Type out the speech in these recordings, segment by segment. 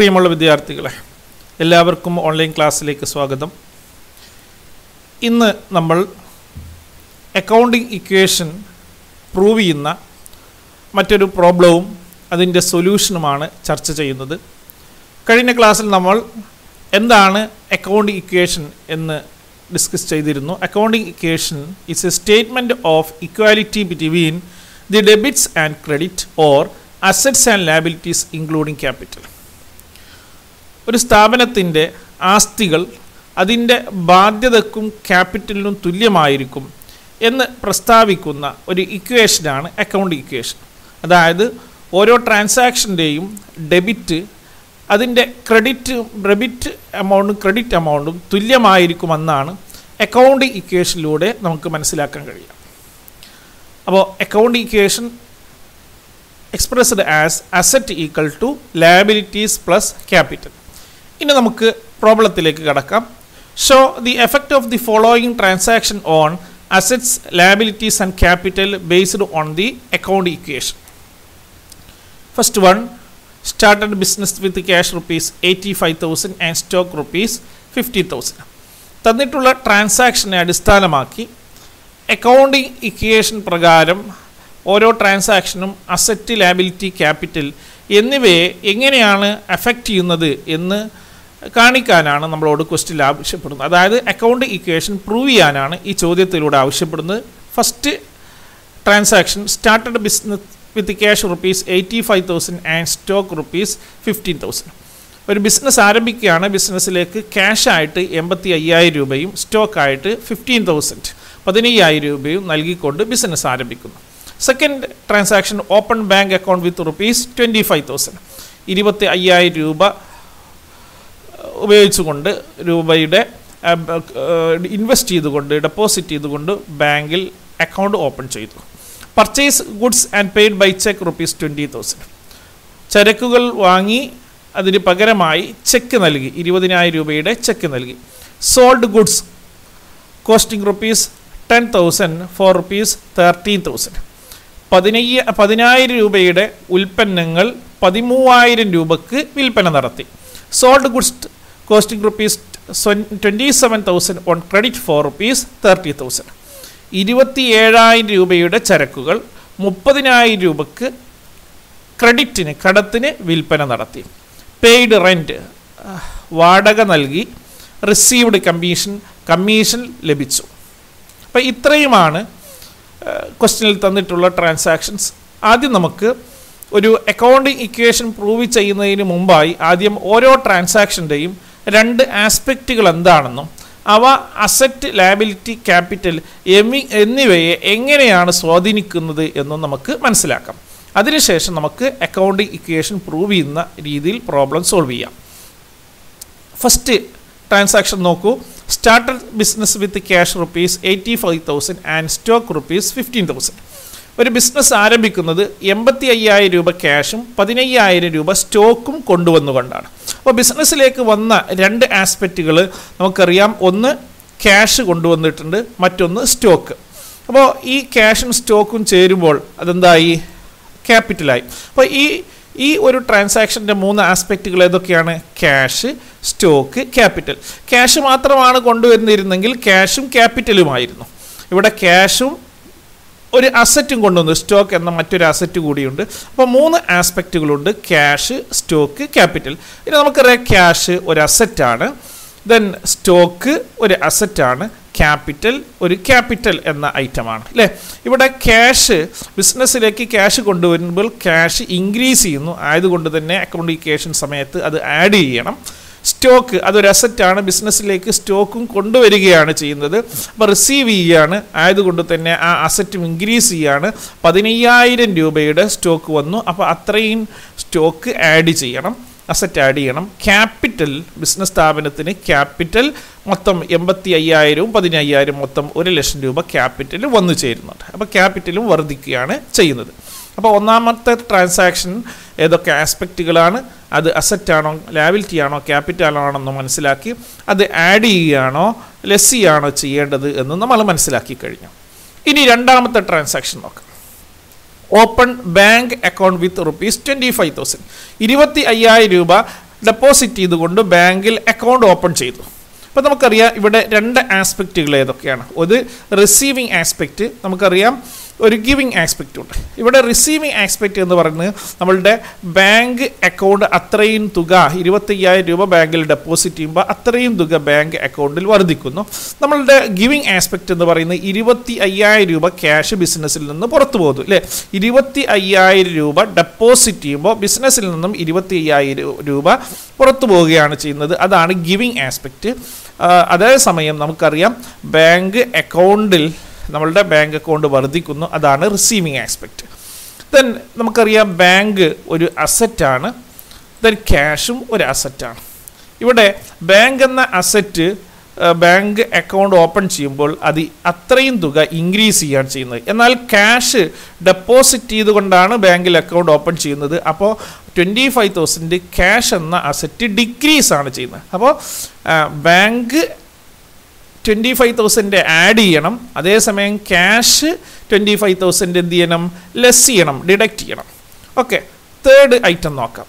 പ്രിയമുള്ള വിദ്യാർത്ഥികളെ എല്ലാവർക്കും ഓൺലൈൻ ക്ലാസ്സിലേക്ക് സ്വാഗതം ഇന്ന് നമ്മൾ അക്കൗണ്ടിംഗ് ഇക്വേഷൻ പ്രൂവ് ചെയ്യുന്ന മറ്റൊരു പ്രോബ്ലവും അതിൻ്റെ സൊല്യൂഷനുമാണ് ചർച്ച ചെയ്യുന്നത് കഴിഞ്ഞ ക്ലാസ്സിൽ നമ്മൾ എന്താണ് അക്കൗണ്ടിംഗ് ഇക്വേഷൻ എന്ന് ഡിസ്കസ് ചെയ്തിരുന്നു accounting equation is a statement of equality between the debits and credit or assets and liabilities including capital ഒരു സ്ഥാപനത്തിൻ്റെ ആസ്തികൾ അതിൻ്റെ ബാധ്യതക്കും ക്യാപിറ്റലിനും തുല്യമായിരിക്കും എന്ന് പ്രസ്താവിക്കുന്ന ഒരു ഇക്വേഷനാണ് അക്കൗണ്ട് ഇക്വേഷൻ അതായത് ഓരോ ട്രാൻസാക്ഷൻ്റെയും ഡെബിറ്റ് അതിൻ്റെ ക്രെഡിറ്റ് ഡെബിറ്റ് എമൗണ്ടും ക്രെഡിറ്റ് എമൗണ്ടും തുല്യമായിരിക്കുമെന്നാണ് അക്കൗണ്ട് ഇക്വേഷനിലൂടെ നമുക്ക് മനസ്സിലാക്കാൻ കഴിയുക അപ്പോൾ account equation expressed as asset equal to liabilities plus capital ഇനി നമുക്ക് പ്രോബ്ലത്തിലേക്ക് കടക്കാം show the effect of the following transaction on assets liabilities and capital based on the account equation first one started business with cash rupees eighty five thousand and stock rupees fifty thousand തന്നിട്ടുള്ള ട്രാൻസാക്ഷനെ അടിസ്ഥാനമാക്കി accounting equation പ്രകാരം ഓരോ ട്രാൻസാക്ഷനും asset liability capital എന്നിവയെ എങ്ങനെയാണ് affect ചെയ്യുന്നത് എന്ന് കാണിക്കാനാണ് നമ്മളോട് ക്വസ്റ്റിൽ ആവശ്യപ്പെടുന്നത് അതായത് അക്കൗണ്ട് ഇക്വേഷൻ പ്രൂവ് ചെയ്യാനാണ് ഈ ചോദ്യത്തിലൂടെ ആവശ്യപ്പെടുന്നത് first transaction started business with cash rupees eighty five thousand and stock rupees fifteen thousand ഒരു ബിസിനസ് ആരംഭിക്കുകയാണ് ബിസിനസ്സിലേക്ക് ക്യാഷായിട്ട് എൺപത്തി അയ്യായിരം രൂപയും സ്റ്റോക്കായിട്ട് ഫിഫ്റ്റീൻ തൗസൻഡ് പതിനയ്യായിരം രൂപയും നൽകിക്കൊണ്ട് ബിസിനസ് ആരംഭിക്കുന്നു second transaction open bank account with rupees twenty five thousand ഇരുപത്തി അയ്യായിരം രൂപ ഉപയോഗിച്ചുകൊണ്ട് രൂപയുടെ ഇൻവെസ്റ്റ് ചെയ്തുകൊണ്ട് ഡെപ്പോസിറ്റ് ചെയ്തുകൊണ്ട് ബാങ്കിൽ അക്കൗണ്ട് ഓപ്പൺ ചെയ്തു purchase goods and paid by cheque rupees twenty thousand ചരക്കുകൾ വാങ്ങി അതിന് പകരമായി ചെക്ക് നൽകി ഇരുപതിനായിരം രൂപയുടെ ചെക്ക് നൽകി sold goods costing rupees ten thousand for rupees thirteen thousand പതിനയ്യ പതിനായിരം രൂപയുടെ ഉൽപ്പന്നങ്ങൾ പതിമൂവായിരം രൂപക്ക് വിൽപ്പന നടത്തി sold goods costing rupees twenty seven thousand on credit for rupees thirty thousand ഇരുപത്തി ഏഴായിരം രൂപയുടെ ചരക്കുകൾ മുപ്പതിനായിരം രൂപക്ക് ക്രെഡിറ്റിന് കടത്തിന് വിൽപ്പന നടത്തി പെയ്ഡ് റെൻറ്റ് വാടക നൽകി റിസീവ്ഡ് കമ്മീഷൻ കമ്മീഷൻ ലഭിച്ചു അപ്പോൾ ഇത്രയുമാണ് ക്വസ്റ്റ്യനിൽ തന്നിട്ടുള്ള ട്രാൻസാക്ഷൻസ് ആദ്യം നമുക്ക് ഒരു അക്കൗണ്ടിങ് ഇക്വേഷൻ പ്രൂവ് ചെയ്യുന്നതിന് മുമ്പായി ആദ്യം ഓരോ ട്രാൻസാക്ഷൻ്റെയും രണ്ട് ആസ്പെക്റ്റുകൾ എന്താണെന്നും അവ അസറ്റ് ലാബിലിറ്റി ക്യാപിറ്റൽ എമി എന്നിവയെ എങ്ങനെയാണ് സ്വാധീനിക്കുന്നത് എന്നും നമുക്ക് മനസ്സിലാക്കാം അതിനുശേഷം നമുക്ക് അക്കൗണ്ടിങ് ഇക്വേഷൻ പ്രൂവ് ചെയ്യുന്ന രീതിയിൽ പ്രോബ്ലം സോൾവ് ചെയ്യാം ഫസ്റ്റ് ട്രാൻസാക്ഷൻ നോക്കൂ starter business with cash rupees eighty five thousand and stock rupees fifteen thousand ഒരു ബിസിനസ് ആരംഭിക്കുന്നത് എൺപത്തി അയ്യായിരം രൂപ ക്യാഷും പതിനയ്യായിരം രൂപ സ്റ്റോക്കും കൊണ്ടുവന്നുകൊണ്ടാണ് അപ്പോൾ ബിസിനസ്സിലേക്ക് വന്ന രണ്ട് ആസ്പെക്റ്റുകൾ നമുക്കറിയാം ഒന്ന് ക്യാഷ് കൊണ്ടുവന്നിട്ടുണ്ട് മറ്റൊന്ന് സ്റ്റോക്ക് അപ്പോൾ ഈ ക്യാഷും സ്റ്റോക്കും ചേരുമ്പോൾ അതെന്തായി ക്യാപിറ്റലായി അപ്പോൾ ഈ ഈ ഒരു ട്രാൻസാക്ഷൻ്റെ മൂന്ന് ആസ്പെക്റ്റുകൾ ഏതൊക്കെയാണ് ക്യാഷ് സ്റ്റോക്ക് ക്യാപിറ്റൽ ക്യാഷ് മാത്രമാണ് കൊണ്ടുവന്നിരുന്നെങ്കിൽ ക്യാഷും ക്യാപിറ്റലുമായിരുന്നു ഇവിടെ ക്യാഷും ഒരു അസറ്റും കൊണ്ടുവന്നു സ്റ്റോക്ക് എന്ന മറ്റൊരു അസറ്റ് കൂടിയുണ്ട് അപ്പോൾ മൂന്ന് ആസ്പെക്റ്റുകളുണ്ട് ക്യാഷ് സ്റ്റോക്ക് ക്യാപിറ്റൽ ഇനി നമുക്കറിയാം ക്യാഷ് ഒരു അസറ്റാണ് ദെൻ സ്റ്റോക്ക് ഒരു അസറ്റാണ് ക്യാപിറ്റൽ ഒരു ക്യാപിറ്റൽ എന്ന ഐറ്റമാണ് അല്ലേ ഇവിടെ ക്യാഷ് ബിസിനസ്സിലേക്ക് ക്യാഷ് കൊണ്ടുവരുമ്പോൾ ക്യാഷ് ഇൻക്രീസ് ചെയ്യുന്നു ആയതുകൊണ്ട് തന്നെ അക്കൗണ്ടിക്കേഷൻ സമയത്ത് അത് ആഡ് ചെയ്യണം സ്റ്റോക്ക് അതൊരു അസറ്റാണ് ബിസിനസ്സിലേക്ക് സ്റ്റോക്കും കൊണ്ടുവരികയാണ് ചെയ്യുന്നത് അപ്പോൾ റിസീവ് ചെയ്യുകയാണ് ആയതുകൊണ്ട് തന്നെ ആ അസറ്റും ഇൻക്രീസ് ചെയ്യുകയാണ് പതിനയ്യായിരം രൂപയുടെ സ്റ്റോക്ക് വന്നു അപ്പോൾ അത്രയും സ്റ്റോക്ക് ആഡ് ചെയ്യണം അസറ്റ് ആഡ് ചെയ്യണം ക്യാപിറ്റൽ ബിസിനസ് സ്ഥാപനത്തിന് ക്യാപിറ്റൽ മൊത്തം എൺപത്തി അയ്യായിരവും പതിനയ്യായിരം മൊത്തം ഒരു ലക്ഷം രൂപ ക്യാപിറ്റൽ വന്നു ചേരുന്നുണ്ട് അപ്പോൾ ക്യാപിറ്റലും വർദ്ധിക്കുകയാണ് ചെയ്യുന്നത് അപ്പോൾ ഒന്നാമത്തെ ട്രാൻസാക്ഷൻ ഏതൊക്കെ ആസ്പെക്റ്റുകളാണ് അത് അസറ്റാണോ ലാബിലിറ്റി ആണോ ക്യാപിറ്റൽ ആണോ എന്ന് മനസ്സിലാക്കി അത് ആഡ് ചെയ്യുകയാണോ ലെസ് ചെയ്യുകയാണോ ചെയ്യേണ്ടത് എന്ന് നമ്മൾ മനസ്സിലാക്കി കഴിഞ്ഞു ഇനി രണ്ടാമത്തെ ട്രാൻസാക്ഷൻ നോക്കാം open bank account with rupees twenty five thousand ഇരുപത്തി അയ്യായിരം രൂപ ഡെപ്പോസിറ്റ് ചെയ്തുകൊണ്ട് ബാങ്കിൽ അക്കൗണ്ട് ഓപ്പൺ ചെയ്തു അപ്പോൾ നമുക്കറിയാം ഇവിടെ രണ്ട് ആസ്പെക്റ്റുകൾ ഏതൊക്കെയാണ് ഒരു റിസീവിങ് ആസ്പെക്റ്റ് നമുക്കറിയാം ഒരു ഗിവിങ് ആസ്പെക്റ്റ് ഉണ്ട് ഇവിടെ റിസീവിങ് ആസ്പെക്റ്റ് എന്ന് പറയുന്നത് നമ്മളുടെ ബാങ്ക് അക്കൗണ്ട് അത്രയും തുക ഇരുപത്തയ്യായിരം രൂപ ബാങ്കിൽ ഡെപ്പോസിറ്റ് ചെയ്യുമ്പോൾ അത്രയും തുക ബാങ്ക് അക്കൗണ്ടിൽ വർദ്ധിക്കുന്നു നമ്മളുടെ ഗിവിങ് ആസ്പെക്റ്റ് എന്ന് പറയുന്നത് ഇരുപത്തി അയ്യായിരം രൂപ ക്യാഷ് ബിസിനസ്സിൽ നിന്ന് പുറത്തു പോകുന്നു അല്ലേ ഇരുപത്തി അയ്യായിരം രൂപ ഡെപ്പോസിറ്റ് ചെയ്യുമ്പോൾ ബിസിനസ്സിൽ നിന്നും ഇരുപത്തി അയ്യായിരം രൂപ പുറത്തു പോവുകയാണ് ചെയ്യുന്നത് അതാണ് ഗിവിങ് ആസ്പെക്റ്റ് അതേസമയം നമുക്കറിയാം ബാങ്ക് അക്കൗണ്ടിൽ നമ്മളുടെ ബാങ്ക് അക്കൗണ്ട് വർദ്ധിക്കുന്നു അതാണ് റിസീവിങ് ആസ്പെക്റ്റ് ദെൻ നമുക്കറിയാം ബാങ്ക് ഒരു അസറ്റാണ് ദെൻ ക്യാഷും ഒരു അസറ്റാണ് ഇവിടെ ബാങ്ക് എന്ന അസറ്റ് ബാങ്ക് അക്കൗണ്ട് ഓപ്പൺ ചെയ്യുമ്പോൾ അത് അത്രയും തുക ഇൻക്രീസ് ചെയ്യാണ് ചെയ്യുന്നത് എന്നാൽ ക്യാഷ് ഡെപ്പോസിറ്റ് ചെയ്തുകൊണ്ടാണ് ബാങ്കിൽ അക്കൗണ്ട് ഓപ്പൺ ചെയ്യുന്നത് അപ്പോൾ ട്വൻറ്റി ഫൈവ് തൗസൻഡ് ക്യാഷ് എന്ന അസറ്റ് ഡിക്രീസ് ആണ് ചെയ്യുന്നത് അപ്പോൾ bank twenty five thousand add ചെയ്യണം അതേസമയം ക്യാഷ് ട്വൻറ്റി ഫൈവ് തൗസൻഡ് എന്ത് ചെയ്യണം ലെസ് ചെയ്യണം ഡിഡക്റ്റ് ചെയ്യണം ഓക്കെ തേർഡ് ഐറ്റം നോക്കാം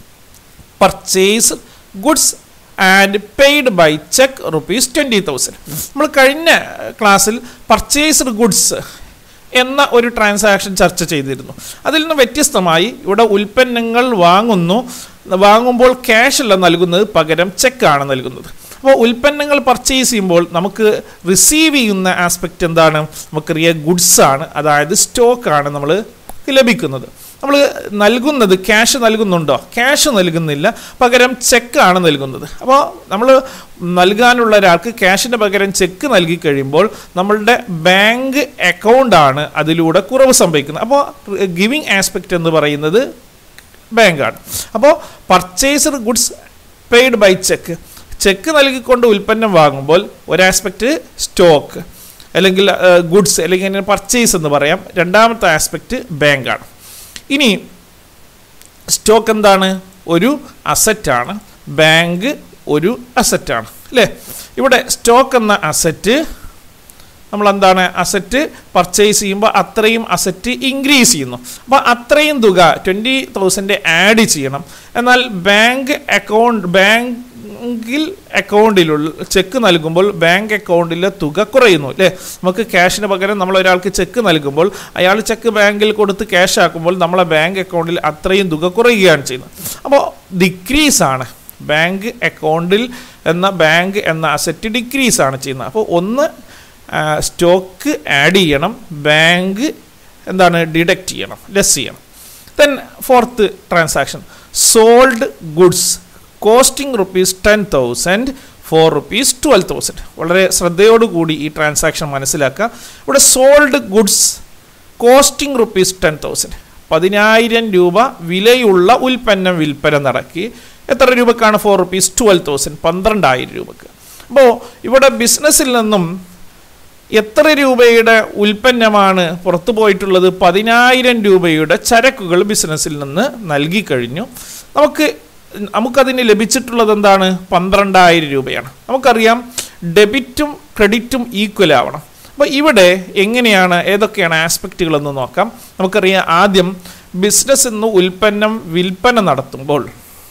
purchase goods and paid by cheque rupees twenty thousand നമ്മൾ കഴിഞ്ഞ ക്ലാസ്സിൽ പർച്ചേസ്ഡ് ഗുഡ്സ് എന്ന ഒരു ട്രാൻസാക്ഷൻ ചർച്ച ചെയ്തിരുന്നു അതിൽ നിന്ന് വ്യത്യസ്തമായി ഇവിടെ ഉൽപ്പന്നങ്ങൾ വാങ്ങുന്നു വാങ്ങുമ്പോൾ ക്യാഷ് അല്ല നൽകുന്നത് പകരം ചെക്കാണ് നൽകുന്നത് അപ്പോൾ ഉൽപ്പന്നങ്ങൾ പർച്ചേസ് ചെയ്യുമ്പോൾ നമുക്ക് റിസീവ് ചെയ്യുന്ന ആസ്പെക്റ്റ് എന്താണ് നമുക്കറിയാം ഗുഡ്സ് ആണ് അതായത് സ്റ്റോക്കാണ് നമ്മൾ ലഭിക്കുന്നത് നമ്മൾ നൽകുന്നത് ക്യാഷ് നൽകുന്നുണ്ടോ ക്യാഷ് നൽകുന്നില്ല പകരം ചെക്കാണ് നൽകുന്നത് അപ്പോൾ നമ്മൾ നൽകാനുള്ള ഒരാൾക്ക് ക്യാഷിന് പകരം ചെക്ക് നൽകി കഴിയുമ്പോൾ നമ്മളുടെ ബാങ്ക് അക്കൗണ്ടാണ് അതിലൂടെ കുറവ് സംഭവിക്കുന്നത് അപ്പോൾ ഗിവിങ് ആസ്പെക്റ്റ് എന്ന് പറയുന്നത് ബാങ്കാണ് അപ്പോൾ purchased goods paid by cheque cheque നൽകിക്കൊണ്ട് ഉൽപ്പന്നം വാങ്ങുമ്പോൾ ഒരു ആസ്പെക്റ്റ് സ്റ്റോക്ക് അല്ലെങ്കിൽ ഗുഡ്സ് അല്ലെങ്കിൽ പർച്ചേസ് എന്ന് പറയാം രണ്ടാമത്തെ ആസ്പെക്റ്റ് ബാങ്കാണ് ഇനി സ്റ്റോക്ക് എന്താണ് ഒരു അസറ്റാണ് ബാങ്ക് ഒരു അസറ്റാണ് അല്ലേ ഇവിടെ സ്റ്റോക്ക് എന്ന അസറ്റ് നമ്മൾ എന്താണ് അസറ്റ് പർച്ചേസ് ചെയ്യുമ്പോൾ അത്രയും അസറ്റ് ഇൻക്രീസ് ചെയ്യുന്നു അപ്പോൾ അത്രയും തുക ട്വൻറ്റി തൗസൻഡ് ആഡ് ചെയ്യണം എന്നാൽ ബാങ്ക് അക്കൗണ്ട് ബാങ്കിൽ അക്കൗണ്ടിലുള്ള ചെക്ക് നൽകുമ്പോൾ ബാങ്ക് അക്കൗണ്ടിലെ തുക കുറയുന്നു അല്ലേ നമുക്ക് ക്യാഷിന് പകരം നമ്മൾ ഒരാൾക്ക് ചെക്ക് നൽകുമ്പോൾ അയാൾ ചെക്ക് ബാങ്കിൽ കൊടുത്ത് ക്യാഷ് ആക്കുമ്പോൾ നമ്മളെ ബാങ്ക് അക്കൗണ്ടിൽ അത്രയും തുക കുറയുകയാണ് ചെയ്യുന്നത് അപ്പോൾ ഡിക്രീസ് ആണ് ബാങ്ക് അക്കൗണ്ടിൽ എന്ന ബാങ്ക് എന്ന അസറ്റ് ഡിക്രീസ് ആണ് ചെയ്യുന്നത് അപ്പോൾ ഒന്ന് സ്റ്റോക്ക് ആഡ് ചെയ്യണം ബാങ്ക് എന്താണ് ഡിഡക്റ്റ് ചെയ്യണം ലെസ് ചെയ്യണം then fourth transaction sold goods costing rupees ten thousand for rupees twelve thousand വളരെ ശ്രദ്ധയോടുകൂടി ഈ ട്രാൻസാക്ഷൻ മനസ്സിലാക്കുക ഇവിടെ sold goods costing rupees ten thousand പതിനായിരം രൂപ വിലയുള്ള ഉൽപ്പന്നം വിൽപ്പന നടക്കി എത്ര രൂപക്കാണ് ഫോർ റുപ്പീസ് ട്വൽവ് തൗസൻഡ് പന്ത്രണ്ടായിരം രൂപക്ക് അപ്പോൾ ഇവിടെ ബിസിനസ്സിൽ നിന്നും എത്ര രൂപയുടെ ഉൽപ്പന്നമാണ് പുറത്തു പോയിട്ടുള്ളത് പതിനായിരം രൂപയുടെ ചരക്കുകൾ ബിസിനസ്സിൽ നിന്ന് നൽകി കഴിഞ്ഞു നമുക്ക് നമുക്കതിന് ലഭിച്ചിട്ടുള്ളത് എന്താണ് പന്ത്രണ്ടായിരം രൂപയാണ് നമുക്കറിയാം ഡെബിറ്റും ക്രെഡിറ്റും ഈക്വൽ ആവണം അപ്പോൾ ഇവിടെ എങ്ങനെയാണ് ഏതൊക്കെയാണ് ആസ്പെക്റ്റുകൾ എന്ന് നോക്കാം നമുക്കറിയാം ആദ്യം ബിസിനസ് എന്ന് ഉൽപ്പന്നം വിൽപ്പന നടത്തുമ്പോൾ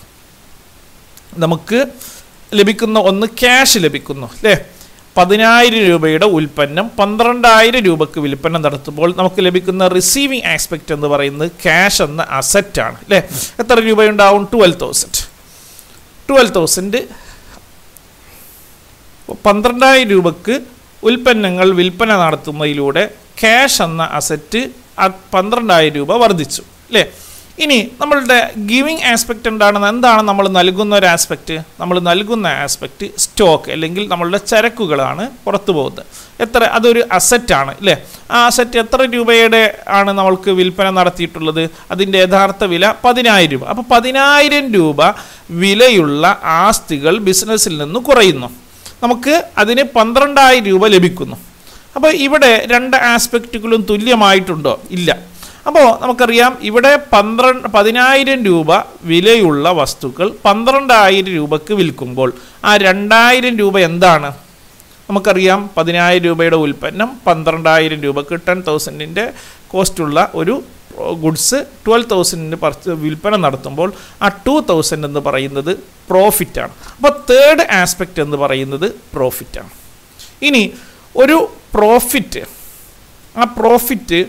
നമുക്ക് ലഭിക്കുന്ന ഒന്ന് ക്യാഷ് ലഭിക്കുന്നു അല്ലേ പതിനായിരം രൂപയുടെ ഉൽപ്പന്നം പന്ത്രണ്ടായിരം രൂപക്ക് വിൽപ്പന നടത്തുമ്പോൾ നമുക്ക് ലഭിക്കുന്ന റിസീവിങ് ആസ്പെക്റ്റ് എന്ന് പറയുന്നത് ക്യാഷ് എന്ന അസറ്റാണ് അല്ലേ എത്ര രൂപയുണ്ടാവും ട്വൽവ് തൗസൻഡ് ട്വൽവ് തൗസൻഡ് പന്ത്രണ്ടായിരം രൂപക്ക് ഉൽപ്പന്നങ്ങൾ വിൽപ്പന നടത്തുന്നതിലൂടെ ക്യാഷ് എന്ന അസറ്റ് പന്ത്രണ്ടായിരം രൂപ വർദ്ധിച്ചു അല്ലേ ഇനി നമ്മളുടെ ഗിവിങ് ആസ്പെക്റ്റ് എന്താണ് എന്താണ് നമ്മൾ നൽകുന്ന ഒരു ആസ്പെക്റ്റ് നമ്മൾ നൽകുന്ന ആസ്പെക്റ്റ് സ്റ്റോക്ക് അല്ലെങ്കിൽ നമ്മളുടെ ചരക്കുകളാണ് പുറത്തു പോകുന്നത് എത്ര അതൊരു അസറ്റാണ് അല്ലേ ആ അസറ്റ് എത്ര രൂപയുടെ ആണ് നമ്മൾക്ക് വിൽപ്പന നടത്തിയിട്ടുള്ളത് അതിൻ്റെ യഥാർത്ഥ വില പതിനായിരം രൂപ അപ്പോൾ പതിനായിരം രൂപ വിലയുള്ള ആസ്തികൾ ബിസിനസ്സിൽ നിന്ന് കുറയുന്നു നമുക്ക് അതിന് പന്ത്രണ്ടായിരം രൂപ ലഭിക്കുന്നു അപ്പോൾ ഇവിടെ രണ്ട് ആസ്പെക്റ്റുകളും തുല്യമായിട്ടുണ്ടോ ഇല്ല അപ്പോൾ നമുക്കറിയാം ഇവിടെ പന്ത്രണ്ട് പതിനായിരം രൂപ വിലയുള്ള വസ്തുക്കൾ പന്ത്രണ്ടായിരം രൂപക്ക് വിൽക്കുമ്പോൾ ആ രണ്ടായിരം രൂപ എന്താണ് നമുക്കറിയാം പതിനായിരം രൂപയുടെ ഉൽപ്പന്നം പന്ത്രണ്ടായിരം രൂപക്ക് ടെൻ തൗസൻഡിൻ്റെ കോസ്റ്റുള്ള ഒരു ഗുഡ്സ് ട്വൽവ് തൗസൻഡിന് പർച്ച് വിൽപ്പന നടത്തുമ്പോൾ ആ ടു തൗസൻഡ് എന്ന് പറയുന്നത് പ്രോഫിറ്റാണ് അപ്പോൾ തേർഡ് ആസ്പെക്റ്റ് എന്ന് പറയുന്നത് പ്രോഫിറ്റാണ് ഇനി ഒരു പ്രോഫിറ്റ് ആ പ്രോഫിറ്റ്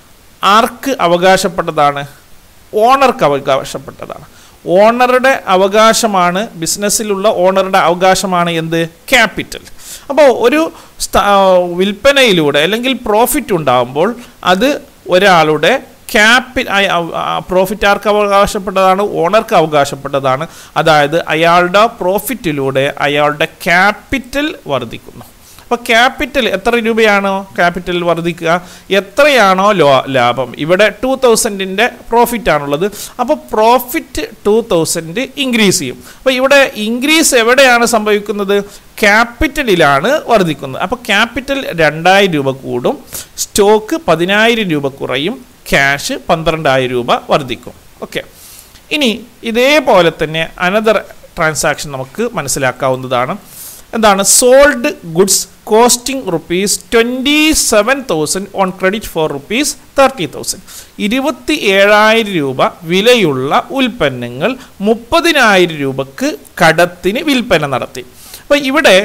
ആർക്ക് അവകാശപ്പെട്ടതാണ് ഓണർക്ക് അവകാശപ്പെട്ടതാണ് ഓണറുടെ അവകാശമാണ് ബിസിനസ്സിലുള്ള ഓണറുടെ അവകാശമാണ് എന്ത് ക്യാപിറ്റൽ അപ്പോൾ ഒരു സ്ഥ- ആ, വിൽപ്പനയിലൂടെ അല്ലെങ്കിൽ പ്രോഫിറ്റ് ഉണ്ടാകുമ്പോൾ അത് ഒരാളുടെ ക്യാപി പ്രോഫിറ്റ് ആർക്ക് അവകാശപ്പെട്ടതാണ് ഓണർക്ക് അവകാശപ്പെട്ടതാണ് അതായത് അയാളുടെ പ്രോഫിറ്റിലൂടെ അയാളുടെ ക്യാപിറ്റൽ വർദ്ധിക്കുന്നു അപ്പോൾ ക്യാപിറ്റൽ എത്ര രൂപയാണോ ക്യാപിറ്റൽ വർദ്ധിക്കുക എത്രയാണോ ലോ ലാഭം ഇവിടെ ടു തൗസൻഡിൻ്റെ പ്രോഫിറ്റ് ആണുള്ളത് അപ്പോൾ പ്രോഫിറ്റ് ടു തൗസൻഡ് ഇൻക്രീസ് ചെയ്യും അപ്പോൾ ഇവിടെ ഇൻക്രീസ് എവിടെയാണ് സംഭവിക്കുന്നത് ക്യാപിറ്റലിലാണ് വർദ്ധിക്കുന്നത് അപ്പോൾ ക്യാപിറ്റൽ രണ്ടായിരം രൂപ കൂടും സ്റ്റോക്ക് പതിനായിരം രൂപ കുറയും ക്യാഷ് പന്ത്രണ്ടായിരം രൂപ വർദ്ധിക്കും ഓക്കെ ഇനി ഇതേപോലെ തന്നെ അനദർ ട്രാൻസാക്ഷൻ നമുക്ക് മനസ്സിലാക്കാവുന്നതാണ് എന്താണ് sold goods costing rupees twenty seven thousand on credit for rupees thirty thousand ഇരുപത്തി ഏഴായിരം രൂപ വിലയുള്ള ഉൽപ്പന്നങ്ങൾ മുപ്പതിനായിരം രൂപക്ക് കടത്തിന് വിൽപ്പന നടത്തി അപ്പോൾ ഇവിടെ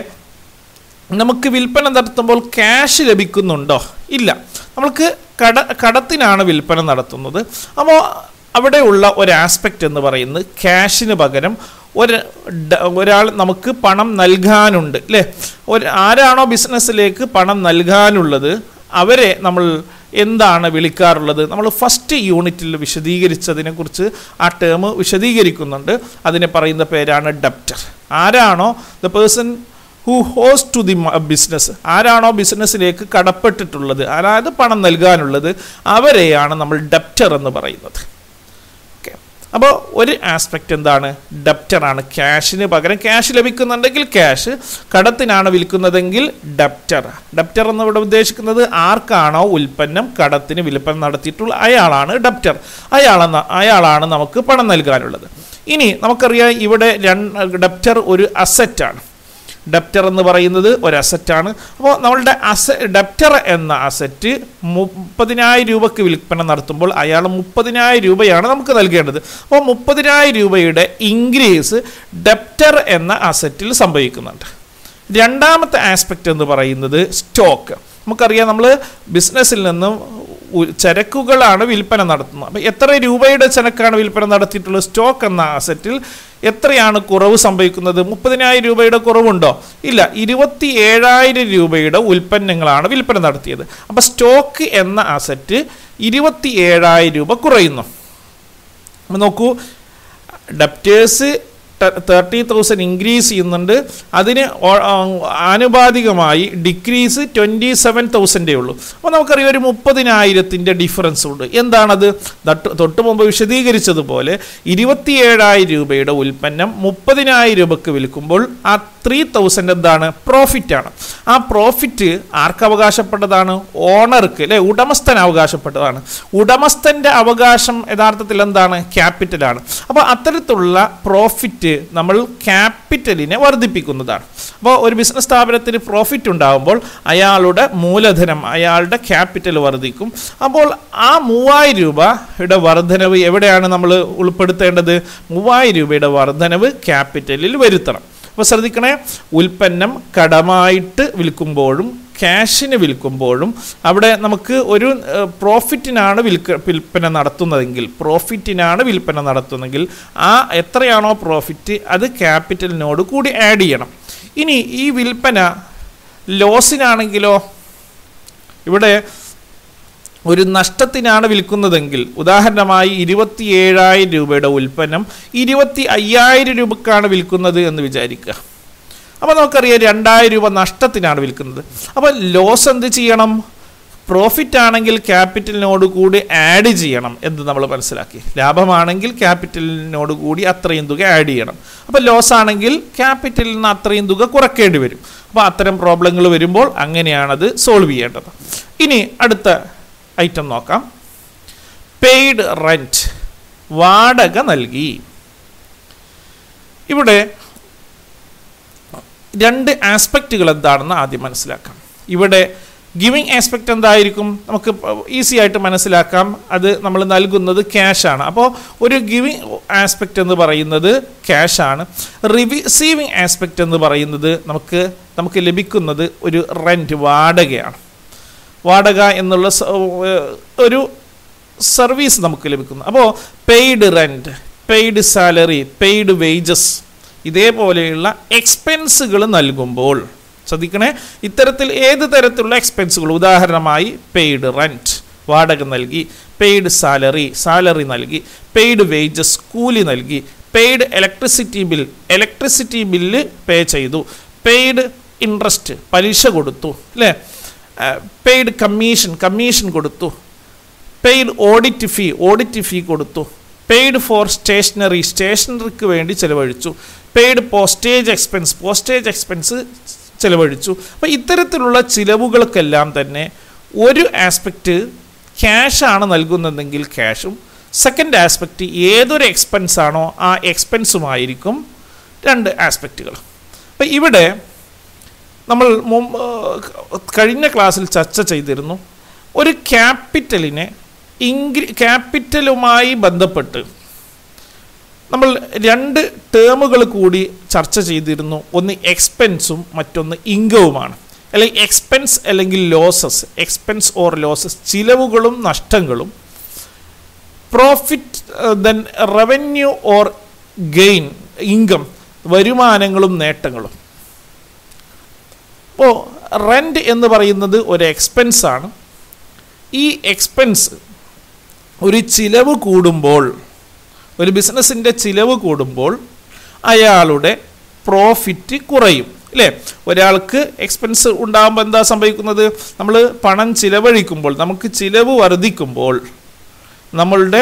നമുക്ക് വിൽപ്പന നടത്തുമ്പോൾ ക്യാഷ് ലഭിക്കുന്നുണ്ടോ ഇല്ല നമ്മൾക്ക് കട കടത്തിനാണ് വിൽപ്പന നടത്തുന്നത് അപ്പോൾ അവിടെയുള്ള ഒരു ആസ്പെക്റ്റ് എന്ന് പറയുന്നത് ക്യാഷിന് പകരം ഒരു ഡ- ഒരാൾ നമുക്ക് പണം നൽകാനുണ്ട് അല്ലേ ഒരു ആരാണോ ബിസിനസ്സിലേക്ക് പണം നൽകാനുള്ളത് അവരെ നമ്മൾ എന്താണ് വിളിക്കാറുള്ളത് നമ്മൾ ഫസ്റ്റ് യൂണിറ്റിൽ വിശദീകരിച്ചതിനെക്കുറിച്ച് ആ ടേം വിശദീകരിക്കുന്നുണ്ട് അതിനെ പറയുന്ന പേരാണ് ഡെപ്റ്റർ ആരാണോ the person who owes to the business ആരാണോ ബിസിനസ്സിലേക്ക് കടപ്പെട്ടിട്ടുള്ളത് അതായത് പണം നൽകാനുള്ളത് അവരെയാണ് നമ്മൾ ഡെപ്റ്റർ എന്ന് പറയുന്നത് ഓക്കെ അപ്പോൾ ഒരു ആസ്പെക്റ്റ് എന്താണ് ഡെപ്റ്ററാണ് ക്യാഷിന് പകരം ക്യാഷ് ലഭിക്കുന്നുണ്ടെങ്കിൽ ക്യാഷ് കടത്തിനാണ് വിൽക്കുന്നതെങ്കിൽ ഡെപ്റ്റർ ഡെപ്റ്റർ എന്ന് ഇവിടെ ഉദ്ദേശിക്കുന്നത് ആർക്കാണോ ഉൽപ്പന്നം കടത്തിന് വിൽപ്പന നടത്തിയിട്ടുള്ള അയാളാണ് ഡെപ്റ്റർ അയാളെന്ന അയാളാണ് നമുക്ക് പണം നൽകാനുള്ളത് ഇനി നമുക്കറിയാം ഇവിടെ രണ്ട് ഡെപ്റ്റർ ഒരു അസറ്റാണ് ഡെപ്റ്റർ എന്ന് പറയുന്നത് ഒരു അസറ്റാണ് അപ്പോൾ നമ്മളുടെ അസ ഡെപ്റ്റർ എന്ന അസറ്റ് മുപ്പതിനായിരം രൂപക്ക് വിൽപ്പന നടത്തുമ്പോൾ അയാൾ മുപ്പതിനായിരം രൂപയാണ് നമുക്ക് നൽകേണ്ടത് അപ്പോൾ മുപ്പതിനായിരം രൂപയുടെ ഇൻക്രീസ് ഡെപ്റ്റർ എന്ന അസറ്റിൽ സംഭവിക്കുന്നുണ്ട് രണ്ടാമത്തെ ആസ്പെക്റ്റ് എന്ന് പറയുന്നത് സ്റ്റോക്ക് നമുക്കറിയാം നമ്മൾ ബിസിനസ്സിൽ നിന്നും ഉ- ചരക്കുകളാണ് വിൽപ്പന നടത്തുന്നത് അപ്പോൾ എത്ര രൂപയുടെ ചരക്കാണ് വിൽപ്പന നടത്തിയിട്ടുള്ളത് സ്റ്റോക്ക് എന്ന അസറ്റിൽ എത്രയാണ് കുറവ് സംഭവിക്കുന്നത് മുപ്പതിനായിരം രൂപയുടെ കുറവുണ്ടോ ഇല്ല ഇരുപത്തി ഏഴായിരം രൂപയുടെ ഉൽപ്പന്നങ്ങളാണ് വിൽപ്പന നടത്തിയത് അപ്പോൾ സ്റ്റോക്ക് എന്ന അസറ്റ് ഇരുപത്തി ഏഴായിരം രൂപ കുറയുന്നു അപ്പോൾ നോക്കൂ ഡെപ്റ്റേഴ്സ് തേർട്ടി തൗസൻഡ് ഇൻക്രീസ് ചെയ്യുന്നുണ്ട് അതിന് ഓ- ആ, ആനുപാതികമായി ഡിക്രീസ് ട്വൻറ്റി സെവൻ തൗസൻഡേ ഉള്ളൂ അപ്പോൾ നമുക്കറിയാം ഒരു മുപ്പതിനായിരത്തിൻ്റെ ഡിഫറൻസ് ഉണ്ട് എന്താണത് തൊട്ട് തൊട്ട് മുമ്പ് വിശദീകരിച്ചതുപോലെ ഇരുപത്തിയേഴായിരം രൂപയുടെ ഉൽപ്പന്നം മുപ്പതിനായിരം രൂപക്ക് വിൽക്കുമ്പോൾ ആ ത്രീ തൗസൻഡ് എന്താണ് പ്രോഫിറ്റാണ് ആ പ്രോഫിറ്റ് ആർക്ക് അവകാശപ്പെട്ടതാണ് ഓണർക്ക് അല്ലെ ഉടമസ്ഥന് അവകാശപ്പെട്ടതാണ് ഉടമസ്ഥൻ്റെ അവകാശം യഥാർത്ഥത്തിൽ എന്താണ് ക്യാപിറ്റലാണ് അപ്പോൾ അത്തരത്തിലുള്ള പ്രോഫിറ്റ് നമ്മൾ ക്യാപിറ്റലിനെ വർദ്ധിപ്പിക്കുന്നതാണ് അപ്പോൾ ഒരു ബിസിനസ് സ്ഥാപനത്തിന് പ്രോഫിറ്റ് ഉണ്ടാകുമ്പോൾ അയാളുടെ മൂലധനം അയാളുടെ ക്യാപിറ്റൽ വർദ്ധിക്കും അപ്പോൾ ആ മൂവായിരം രൂപയുടെ വർധനവ് എവിടെയാണ് നമ്മൾ ഉൾപ്പെടുത്തേണ്ടത് മൂവായിരം രൂപയുടെ വർധനവ് ക്യാപിറ്റലിൽ വരുത്തണം അപ്പോൾ ശ്രദ്ധിക്കണേ ഉൽപ്പന്നം കടമായിട്ട് വിൽക്കുമ്പോഴും ക്യാഷിന് വിൽക്കുമ്പോഴും അവിടെ നമുക്ക് ഒരു ഏഹ്, പ്രോഫിറ്റിനാണ് വിൽക്ക വിൽപ്പന നടത്തുന്നതെങ്കിൽ പ്രോഫിറ്റിനാണ് വിൽപ്പന നടത്തുന്നതെങ്കിൽ ആ എത്രയാണോ പ്രോഫിറ്റ് അത് ക്യാപിറ്റലിനോട് കൂടി ആഡ് ചെയ്യണം ഇനി ഈ വിൽപ്പന ലോസിനാണെങ്കിലോ ഇവിടെ ഒരു നഷ്ടത്തിനാണ് വിൽക്കുന്നതെങ്കിൽ ഉദാഹരണമായി ഇരുപത്തി ഏഴായിരം രൂപയുടെ ഉൽപ്പന്നം ഇരുപത്തി അയ്യായിരം രൂപക്കാണ് വിൽക്കുന്നത് എന്ന് വിചാരിക്കുക അപ്പോൾ നമുക്കറിയാം രണ്ടായിരം രൂപ നഷ്ടത്തിനാണ് വിൽക്കുന്നത് അപ്പോൾ ലോസ് എന്ത് ചെയ്യണം പ്രോഫിറ്റ് ആണെങ്കിൽ ക്യാപിറ്റലിനോട് കൂടി ആഡ് ചെയ്യണം എന്ന് നമ്മൾ മനസ്സിലാക്കി ലാഭമാണെങ്കിൽ ക്യാപിറ്റലിനോട് കൂടി അത്രയും തുക ആഡ് ചെയ്യണം അപ്പോൾ ലോസ് ആണെങ്കിൽ ക്യാപിറ്റലിൽ നിന്ന് അത്രയും തുക കുറയ്ക്കേണ്ടി വരും അപ്പോൾ അത്തരം പ്രോബ്ലങ്ങൾ വരുമ്പോൾ അങ്ങനെയാണത് സോൾവ് ചെയ്യേണ്ടത് ഇനി അടുത്ത ഐറ്റം നോക്കാം പെയ്ഡ് റെൻറ്റ് വാടക നൽകി ഇവിടെ രണ്ട് ആസ്പെക്റ്റുകൾ എന്താണെന്ന് ആദ്യം മനസ്സിലാക്കാം ഇവിടെ ഗിവിങ് ആസ്പെക്റ്റ് എന്തായിരിക്കും നമുക്ക് ഈസി ആയിട്ട് മനസ്സിലാക്കാം അത് നമ്മൾ നൽകുന്നത് ക്യാഷ് ആണ് അപ്പോൾ ഒരു ഗിവിങ് ആസ്പെക്റ്റ് എന്ന് പറയുന്നത് ക്യാഷ് ആണ് റിസീവിങ് ആസ്പെക്റ്റ് എന്ന് പറയുന്നത് നമുക്ക് നമുക്ക് ലഭിക്കുന്നത് ഒരു റെൻറ്റ് വാടകയാണ് വാടക എന്നുള്ള സ- ഏർ ഒരു സർവീസ് നമുക്ക് ലഭിക്കുന്നു അപ്പോൾ paid rent paid salary paid wages ഇതേപോലെയുള്ള എക്സ്പെൻസുകൾ നൽകുമ്പോൾ ശ്രദ്ധിക്കണേ ഇത്തരത്തിൽ ഏത് തരത്തിലുള്ള എക്സ്പെൻസുകൾ ഉദാഹരണമായി പെയ്ഡ് റെൻറ്റ് വാടക നൽകി പെയ്ഡ് സാലറി സാലറി നൽകി പെയ്ഡ് വേജസ് കൂലി നൽകി paid electricity bill electricity bill pay ചെയ്തു പെയ്ഡ് ഇൻട്രസ്റ്റ് പലിശ കൊടുത്തു അല്ലേ പെയ്ഡ് കമ്മീഷൻ കമ്മീഷൻ കൊടുത്തു paid audit fee audit fee കൊടുത്തു പെയ്ഡ് ഫോർ സ്റ്റേഷനറി സ്റ്റേഷനറിക്ക് വേണ്ടി ചിലവഴിച്ചു paid postage expense postage expense ചിലവഴിച്ചു അപ്പോൾ ഇത്തരത്തിലുള്ള ചിലവുകൾക്കെല്ലാം തന്നെ ഒരു ആസ്പെക്റ്റ് ക്യാഷാണ് നൽകുന്നതെങ്കിൽ ക്യാഷും സെക്കൻഡ് ആസ്പെക്റ്റ് ഏതൊരു എക്സ്പെൻസ് ആണോ ആ എക്സ്പെൻസുമായിരിക്കും രണ്ട് ആസ്പെക്റ്റുകൾ അപ്പോൾ ഇവിടെ നമ്മൾ മുമ്പ് ഏഹ്, കഴിഞ്ഞ ക്ലാസ്സിൽ ചർച്ച ചെയ്തിരുന്നു ഒരു ക്യാപിറ്റലിനെ ഇൻഗ്രി ക്യാപിറ്റലുമായി ബന്ധപ്പെട്ട് നമ്മൾ രണ്ട് ടേമുകൾ കൂടി ചർച്ച ചെയ്തിരുന്നു ഒന്ന് എക്സ്പെൻസും മറ്റൊന്ന് ഇൻകവുമാണ് അല്ലെങ്കിൽ എക്സ്പെൻസ് അല്ലെങ്കിൽ ലോസസ് എക്സ്പെൻസ് ഓർ ലോസസ് ചിലവുകളും നഷ്ടങ്ങളും profit then revenue or gain income വരുമാനങ്ങളും നേട്ടങ്ങളും അപ്പോൾ റെൻ്റ് എന്ന് പറയുന്നത് ഒരു എക്സ്പെൻസ് ആണ് ഈ എക്സ്പെൻസ് ഒരു ചിലവ് കൂടുമ്പോൾ ഒരു ബിസിനസ്സിൻ്റെ ചിലവ് കൂടുമ്പോൾ അയാളുടെ പ്രോഫിറ്റ് കുറയും അല്ലേ ഒരാൾക്ക് എക്സ്പെൻസ് ഉണ്ടാകുമ്പോൾ എന്താ സംഭവിക്കുന്നത് നമ്മൾ പണം ചിലവഴിക്കുമ്പോൾ നമുക്ക് ചിലവ് വർദ്ധിക്കുമ്പോൾ നമ്മളുടെ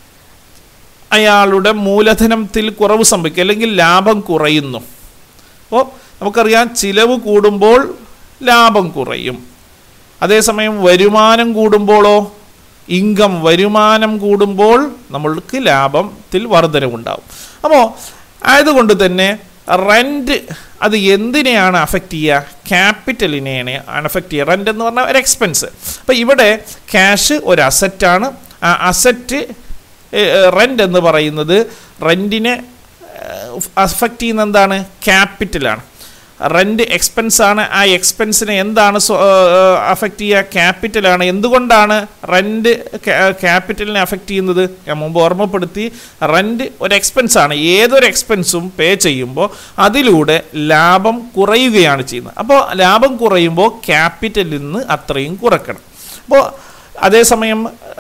അയാളുടെ മൂലധനത്തിൽ കുറവ് സംഭവിക്കും അല്ലെങ്കിൽ ലാഭം കുറയുന്നു അപ്പോൾ നമുക്കറിയാം ചിലവ് കൂടുമ്പോൾ ലാഭം കുറയും അതേസമയം വരുമാനം കൂടുമ്പോഴോ ഇൻകം വരുമാനം കൂടുമ്പോൾ നമ്മൾക്ക് ലാഭത്തിൽ വർധനവുണ്ടാവും അപ്പോൾ ആയതുകൊണ്ട് തന്നെ റെൻറ്റ് അത് എന്തിനെയാണ് അഫക്റ്റ് ചെയ്യുക ക്യാപിറ്റലിനെയാണ് അഫക്റ്റ് ചെയ്യുക റെൻ്റ് എന്ന് പറഞ്ഞാൽ ഒരു എക്സ്പെൻസ് അപ്പോൾ ഇവിടെ ക്യാഷ് ഒരു അസറ്റാണ് ആ അസറ്റ് റെൻ്റ് എന്ന് പറയുന്നത് റെൻറ്റിനെ അഫക്റ്റ് ചെയ്യുന്ന എന്താണ് ക്യാപിറ്റലാണ് റെൻ്റ് എക്സ്പെൻസ് ആണ് ആ എക്സ്പെൻസിനെ എന്താണ് അഫക്റ്റ് ചെയ്യുക ക്യാപിറ്റലാണ് എന്തുകൊണ്ടാണ് റെൻ്റ് ക്യാപിറ്റലിനെ അഫക്റ്റ് ചെയ്യുന്നത് ഞാൻ മുമ്പ് ഓർമ്മപ്പെടുത്തി റെൻ്റ് ഒരു എക്സ്പെൻസ് ആണ് ഏതൊരു എക്സ്പെൻസും പേ ചെയ്യുമ്പോൾ അതിലൂടെ ലാഭം കുറയുകയാണ് ചെയ്യുന്നത് അപ്പോൾ ലാഭം കുറയുമ്പോൾ ക്യാപിറ്റലിൽ നിന്ന് അത്രയും കുറക്കണം അപ്പോൾ അതേസമയം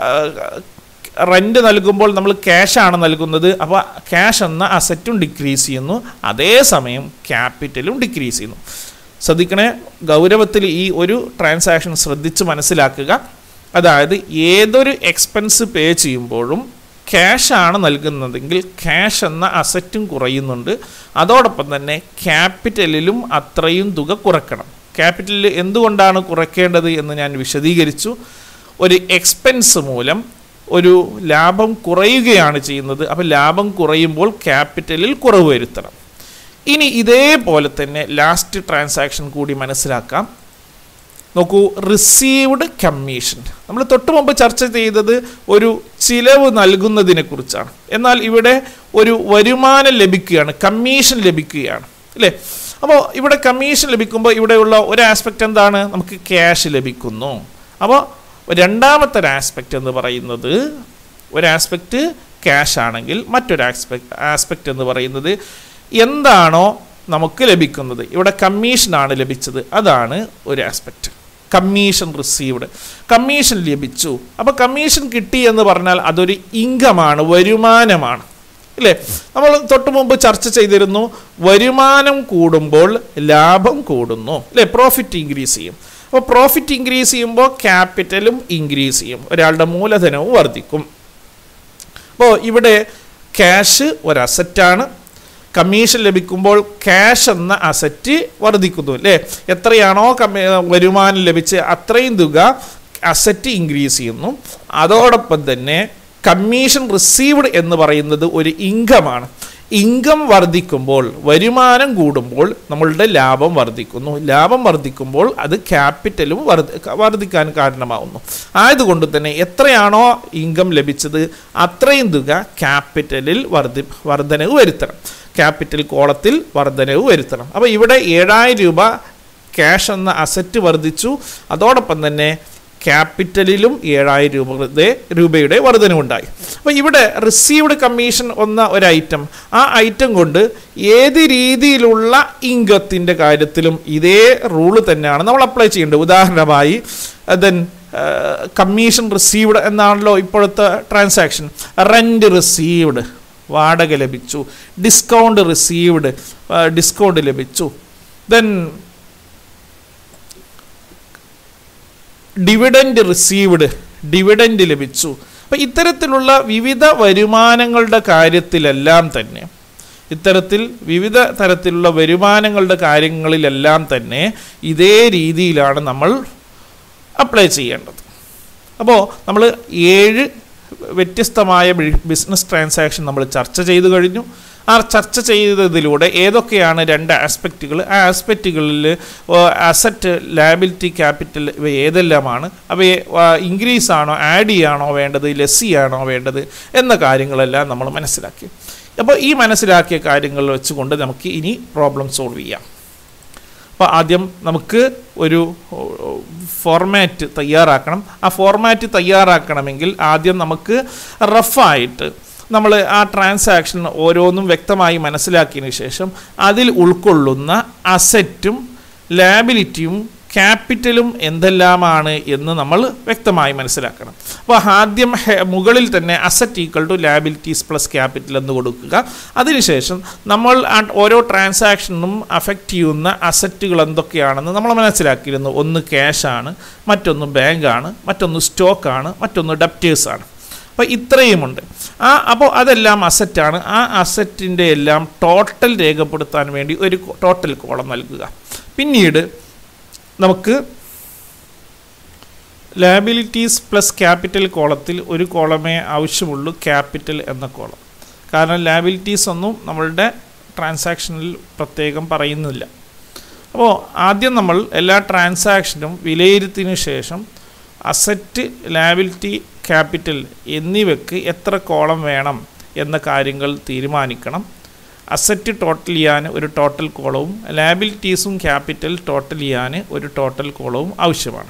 റെൻ്റ് നൽകുമ്പോൾ നമ്മൾ ക്യാഷാണ് നൽകുന്നത് അപ്പോൾ ക്യാഷ് എന്ന അസറ്റും ഡിക്രീസ് ചെയ്യുന്നു അതേസമയം ക്യാപിറ്റലും ഡിക്രീസ് ചെയ്യുന്നു ശ്രദ്ധിക്കണേ ഗൗരവത്തിൽ ഈ ഒരു ട്രാൻസാക്ഷൻ ശ്രദ്ധിച്ച് മനസ്സിലാക്കുക അതായത് ഏതൊരു എക്സ്പെൻസ് പേ ചെയ്യുമ്പോഴും ക്യാഷാണ് നൽകുന്നതെങ്കിൽ ക്യാഷ് എന്ന അസറ്റും കുറയുന്നുണ്ട് അതോടൊപ്പം തന്നെ ക്യാപിറ്റലിലും അത്രയും തുക കുറക്കണം ക്യാപിറ്റലിൽ എന്തുകൊണ്ടാണ് കുറയ്ക്കേണ്ടത് എന്ന് ഞാൻ വിശദീകരിച്ചു ഒരു എക്സ്പെൻസ് മൂലം ഒരു ലാഭം കുറയുകയാണ് ചെയ്യുന്നത് അപ്പോൾ ലാഭം കുറയുമ്പോൾ ക്യാപിറ്റലിൽ കുറവ് വരുത്തണം ഇനി ഇതേപോലെ തന്നെ ലാസ്റ്റ് ട്രാൻസാക്ഷൻ കൂടി മനസ്സിലാക്കാം നോക്കൂ റിസീവ്ഡ് കമ്മീഷൻ നമ്മൾ തൊട്ട് മുമ്പ് ചർച്ച ചെയ്തത് ഒരു ചിലവ് നൽകുന്നതിനെ കുറിച്ചാണ് എന്നാൽ ഇവിടെ ഒരു വരുമാനം ലഭിക്കുകയാണ് കമ്മീഷൻ ലഭിക്കുകയാണ് അല്ലേ അപ്പോൾ ഇവിടെ കമ്മീഷൻ ലഭിക്കുമ്പോൾ ഇവിടെയുള്ള ഒരു ആസ്പെക്റ്റ് എന്താണ് നമുക്ക് ക്യാഷ് ലഭിക്കുന്നു അപ്പോൾ രണ്ടാമത്തെ ഒരു ആസ്പെക്റ്റ് എന്ന് പറയുന്നത് ഒരു ആസ്പെക്റ്റ് ക്യാഷ് ആണെങ്കിൽ മറ്റൊരു ആസ്പെക്ട് ആസ്പെക്റ്റ് എന്ന് പറയുന്നത് എന്താണോ നമുക്ക് ലഭിക്കുന്നത് ഇവിടെ കമ്മീഷനാണ് ലഭിച്ചത് അതാണ് ഒരു ആസ്പെക്റ്റ് കമ്മീഷൻ റിസീവ്ഡ് കമ്മീഷൻ ലഭിച്ചു അപ്പോൾ കമ്മീഷൻ കിട്ടി എന്ന് പറഞ്ഞാൽ അതൊരു ഇൻകമാണ് വരുമാനമാണ് ഇല്ലേ നമ്മൾ തൊട്ട് മുമ്പ് ചർച്ച ചെയ്തിരുന്നു വരുമാനം കൂടുമ്പോൾ ലാഭം കൂടുന്നു അല്ലേ പ്രോഫിറ്റ് ഇൻക്രീസ് ചെയ്യും അപ്പോൾ പ്രോഫിറ്റ് ഇൻക്രീസ് ചെയ്യുമ്പോൾ ക്യാപിറ്റലും ഇൻക്രീസ് ചെയ്യും ഒരാളുടെ മൂലധനവും വർദ്ധിക്കും അപ്പോൾ ഇവിടെ ക്യാഷ് ഒരു അസറ്റാണ് കമ്മീഷൻ ലഭിക്കുമ്പോൾ ക്യാഷ് എന്ന അസറ്റ് വർദ്ധിക്കുന്നു അല്ലേ എത്രയാണോ കമ്മി വരുമാനം ലഭിച്ച് അത്രയും തുക അസറ്റ് ഇൻക്രീസ് ചെയ്യുന്നു അതോടൊപ്പം തന്നെ കമ്മീഷൻ റിസീവ്ഡ് എന്ന് പറയുന്നത് ഒരു ഇൻകമാണ് ഇൻകം വർദ്ധിക്കുമ്പോൾ വരുമാനം കൂടുമ്പോൾ നമ്മളുടെ ലാഭം വർദ്ധിക്കുന്നു ലാഭം വർദ്ധിക്കുമ്പോൾ അത് ക്യാപിറ്റലും വർദ്ധ വർദ്ധിക്കാൻ കാരണമാവുന്നു ആയതുകൊണ്ട് തന്നെ എത്രയാണോ ഇൻകം ലഭിച്ചത് അത്രയും തുക ക്യാപിറ്റലിൽ വർദ്ധി വർധനവ് വരുത്തണം ക്യാപിറ്റൽ കോളത്തിൽ വർധനവ് വരുത്തണം അപ്പോൾ ഇവിടെ ഏഴായിരം രൂപ ക്യാഷ് എന്ന അസറ്റ് വർദ്ധിച്ചു അതോടൊപ്പം തന്നെ ക്യാപിറ്റലിലും ഏഴായിരം രൂപയുടെ രൂപയുടെ വർധനവുണ്ടായി അപ്പോൾ ഇവിടെ റിസീവ്ഡ് കമ്മീഷൻ എന്ന ഒരു ഐറ്റം ആ ഐറ്റം കൊണ്ട് ഏത് രീതിയിലുള്ള ഇൻകത്തിൻ്റെ കാര്യത്തിലും ഇതേ റൂള് തന്നെയാണ് നമ്മൾ അപ്ലൈ ചെയ്യേണ്ടത് ഉദാഹരണമായി ദെൻ കമ്മീഷൻ റിസീവ്ഡ് എന്നാണല്ലോ ഇപ്പോഴത്തെ ട്രാൻസാക്ഷൻ റെൻറ്റ് റിസീവ്ഡ് വാടക ലഭിച്ചു ഡിസ്കൗണ്ട് റിസീവ്ഡ് ഡിസ്കൗണ്ട് ലഭിച്ചു ദെൻ ഡിവിഡൻഡ് റിസീവ്ഡ് ഡിവിഡൻഡ് ലഭിച്ചു അപ്പം ഇത്തരത്തിലുള്ള വിവിധ വരുമാനങ്ങളുടെ കാര്യത്തിലെല്ലാം തന്നെ ഇത്തരത്തിൽ വിവിധ തരത്തിലുള്ള വരുമാനങ്ങളുടെ കാര്യങ്ങളിലെല്ലാം തന്നെ ഇതേ രീതിയിലാണ് നമ്മൾ അപ്ലൈ ചെയ്യേണ്ടത് അപ്പോൾ നമ്മൾ ഏഴ് വ്യത്യസ്തമായ ബിസിനസ് ട്രാൻസാക്ഷൻ നമ്മൾ ചർച്ച ചെയ്തു കഴിഞ്ഞു ആ ചർച്ച ചെയ്തതിലൂടെ ഏതൊക്കെയാണ് രണ്ട് ആസ്പെക്റ്റുകൾ ആ ആസ്പെക്റ്റുകളിൽ അസറ്റ് ലാബിലിറ്റി ക്യാപിറ്റൽ ഇവ ഏതെല്ലാമാണ് അവയെ ഇൻക്രീസ് ആണോ ആഡ് ചെയ്യാണോ വേണ്ടത് ലെസ്സി ആണോ വേണ്ടത് എന്ന കാര്യങ്ങളെല്ലാം നമ്മൾ മനസ്സിലാക്കി അപ്പോൾ ഈ മനസ്സിലാക്കിയ കാര്യങ്ങൾ വെച്ചുകൊണ്ട് നമുക്ക് ഇനി പ്രോബ്ലം സോൾവ് ചെയ്യാം അപ്പോൾ ആദ്യം നമുക്ക് ഒരു ഫോർമാറ്റ് തയ്യാറാക്കണം ആ ഫോർമാറ്റ് തയ്യാറാക്കണമെങ്കിൽ ആദ്യം നമുക്ക് റഫായിട്ട് നമ്മൾ ആ ട്രാൻസാക്ഷൻ ഓരോന്നും വ്യക്തമായി മനസ്സിലാക്കിയതിന് ശേഷം അതിൽ ഉൾക്കൊള്ളുന്ന അസറ്റും ലാബിലിറ്റിയും ക്യാപിറ്റലും എന്തെല്ലാമാണ് എന്ന് നമ്മൾ വ്യക്തമായി മനസ്സിലാക്കണം അപ്പോൾ ആദ്യം മുകളിൽ തന്നെ asset equal to liabilities plus capital എന്ന് കൊടുക്കുക അതിനുശേഷം നമ്മൾ ഓരോ ട്രാൻസാക്ഷനും അഫക്റ്റ് ചെയ്യുന്ന അസറ്റുകൾ എന്തൊക്കെയാണെന്ന് നമ്മൾ മനസ്സിലാക്കിയിരുന്നു ഒന്ന് ക്യാഷാണ് മറ്റൊന്ന് ബാങ്കാണ് മറ്റൊന്ന് സ്റ്റോക്കാണ് മറ്റൊന്ന് ഡെപ്റ്റേഴ്സാണ് അപ്പോൾ ഇത്രയുമുണ്ട് ആ അപ്പോൾ അതെല്ലാം അസറ്റാണ് ആ അസറ്റിൻ്റെ എല്ലാം ടോട്ടൽ രേഖപ്പെടുത്താൻ വേണ്ടി ഒരു ടോട്ടൽ കോളം നൽകുക പിന്നീട് നമുക്ക് ലാബിലിറ്റീസ് പ്ലസ് ക്യാപിറ്റൽ കോളത്തിൽ ഒരു കോളമേ ആവശ്യമുള്ളൂ ക്യാപിറ്റൽ എന്ന കോളം കാരണം ലാബിലിറ്റീസ് ഒന്നും നമ്മളുടെ ട്രാൻസാക്ഷനിൽ പ്രത്യേകം പറയുന്നില്ല അപ്പോൾ ആദ്യം നമ്മൾ എല്ലാ ട്രാൻസാക്ഷനും വിലയിരുത്തിയതിനു ശേഷം അസറ്റ് ലാബിലിറ്റി ക്യാപിറ്റൽ എന്നിവയ്ക്ക് എത്ര കോളം വേണം എന്ന കാര്യങ്ങൾ തീരുമാനിക്കണം അസറ്റ് ടോട്ടൽ ചെയ്യാൻ ഒരു ടോട്ടൽ കോളവും ലാബിലിറ്റീസും ക്യാപിറ്റൽ ടോട്ടൽ ചെയ്യാൻ ഒരു ടോട്ടൽ കോളവും ആവശ്യമാണ്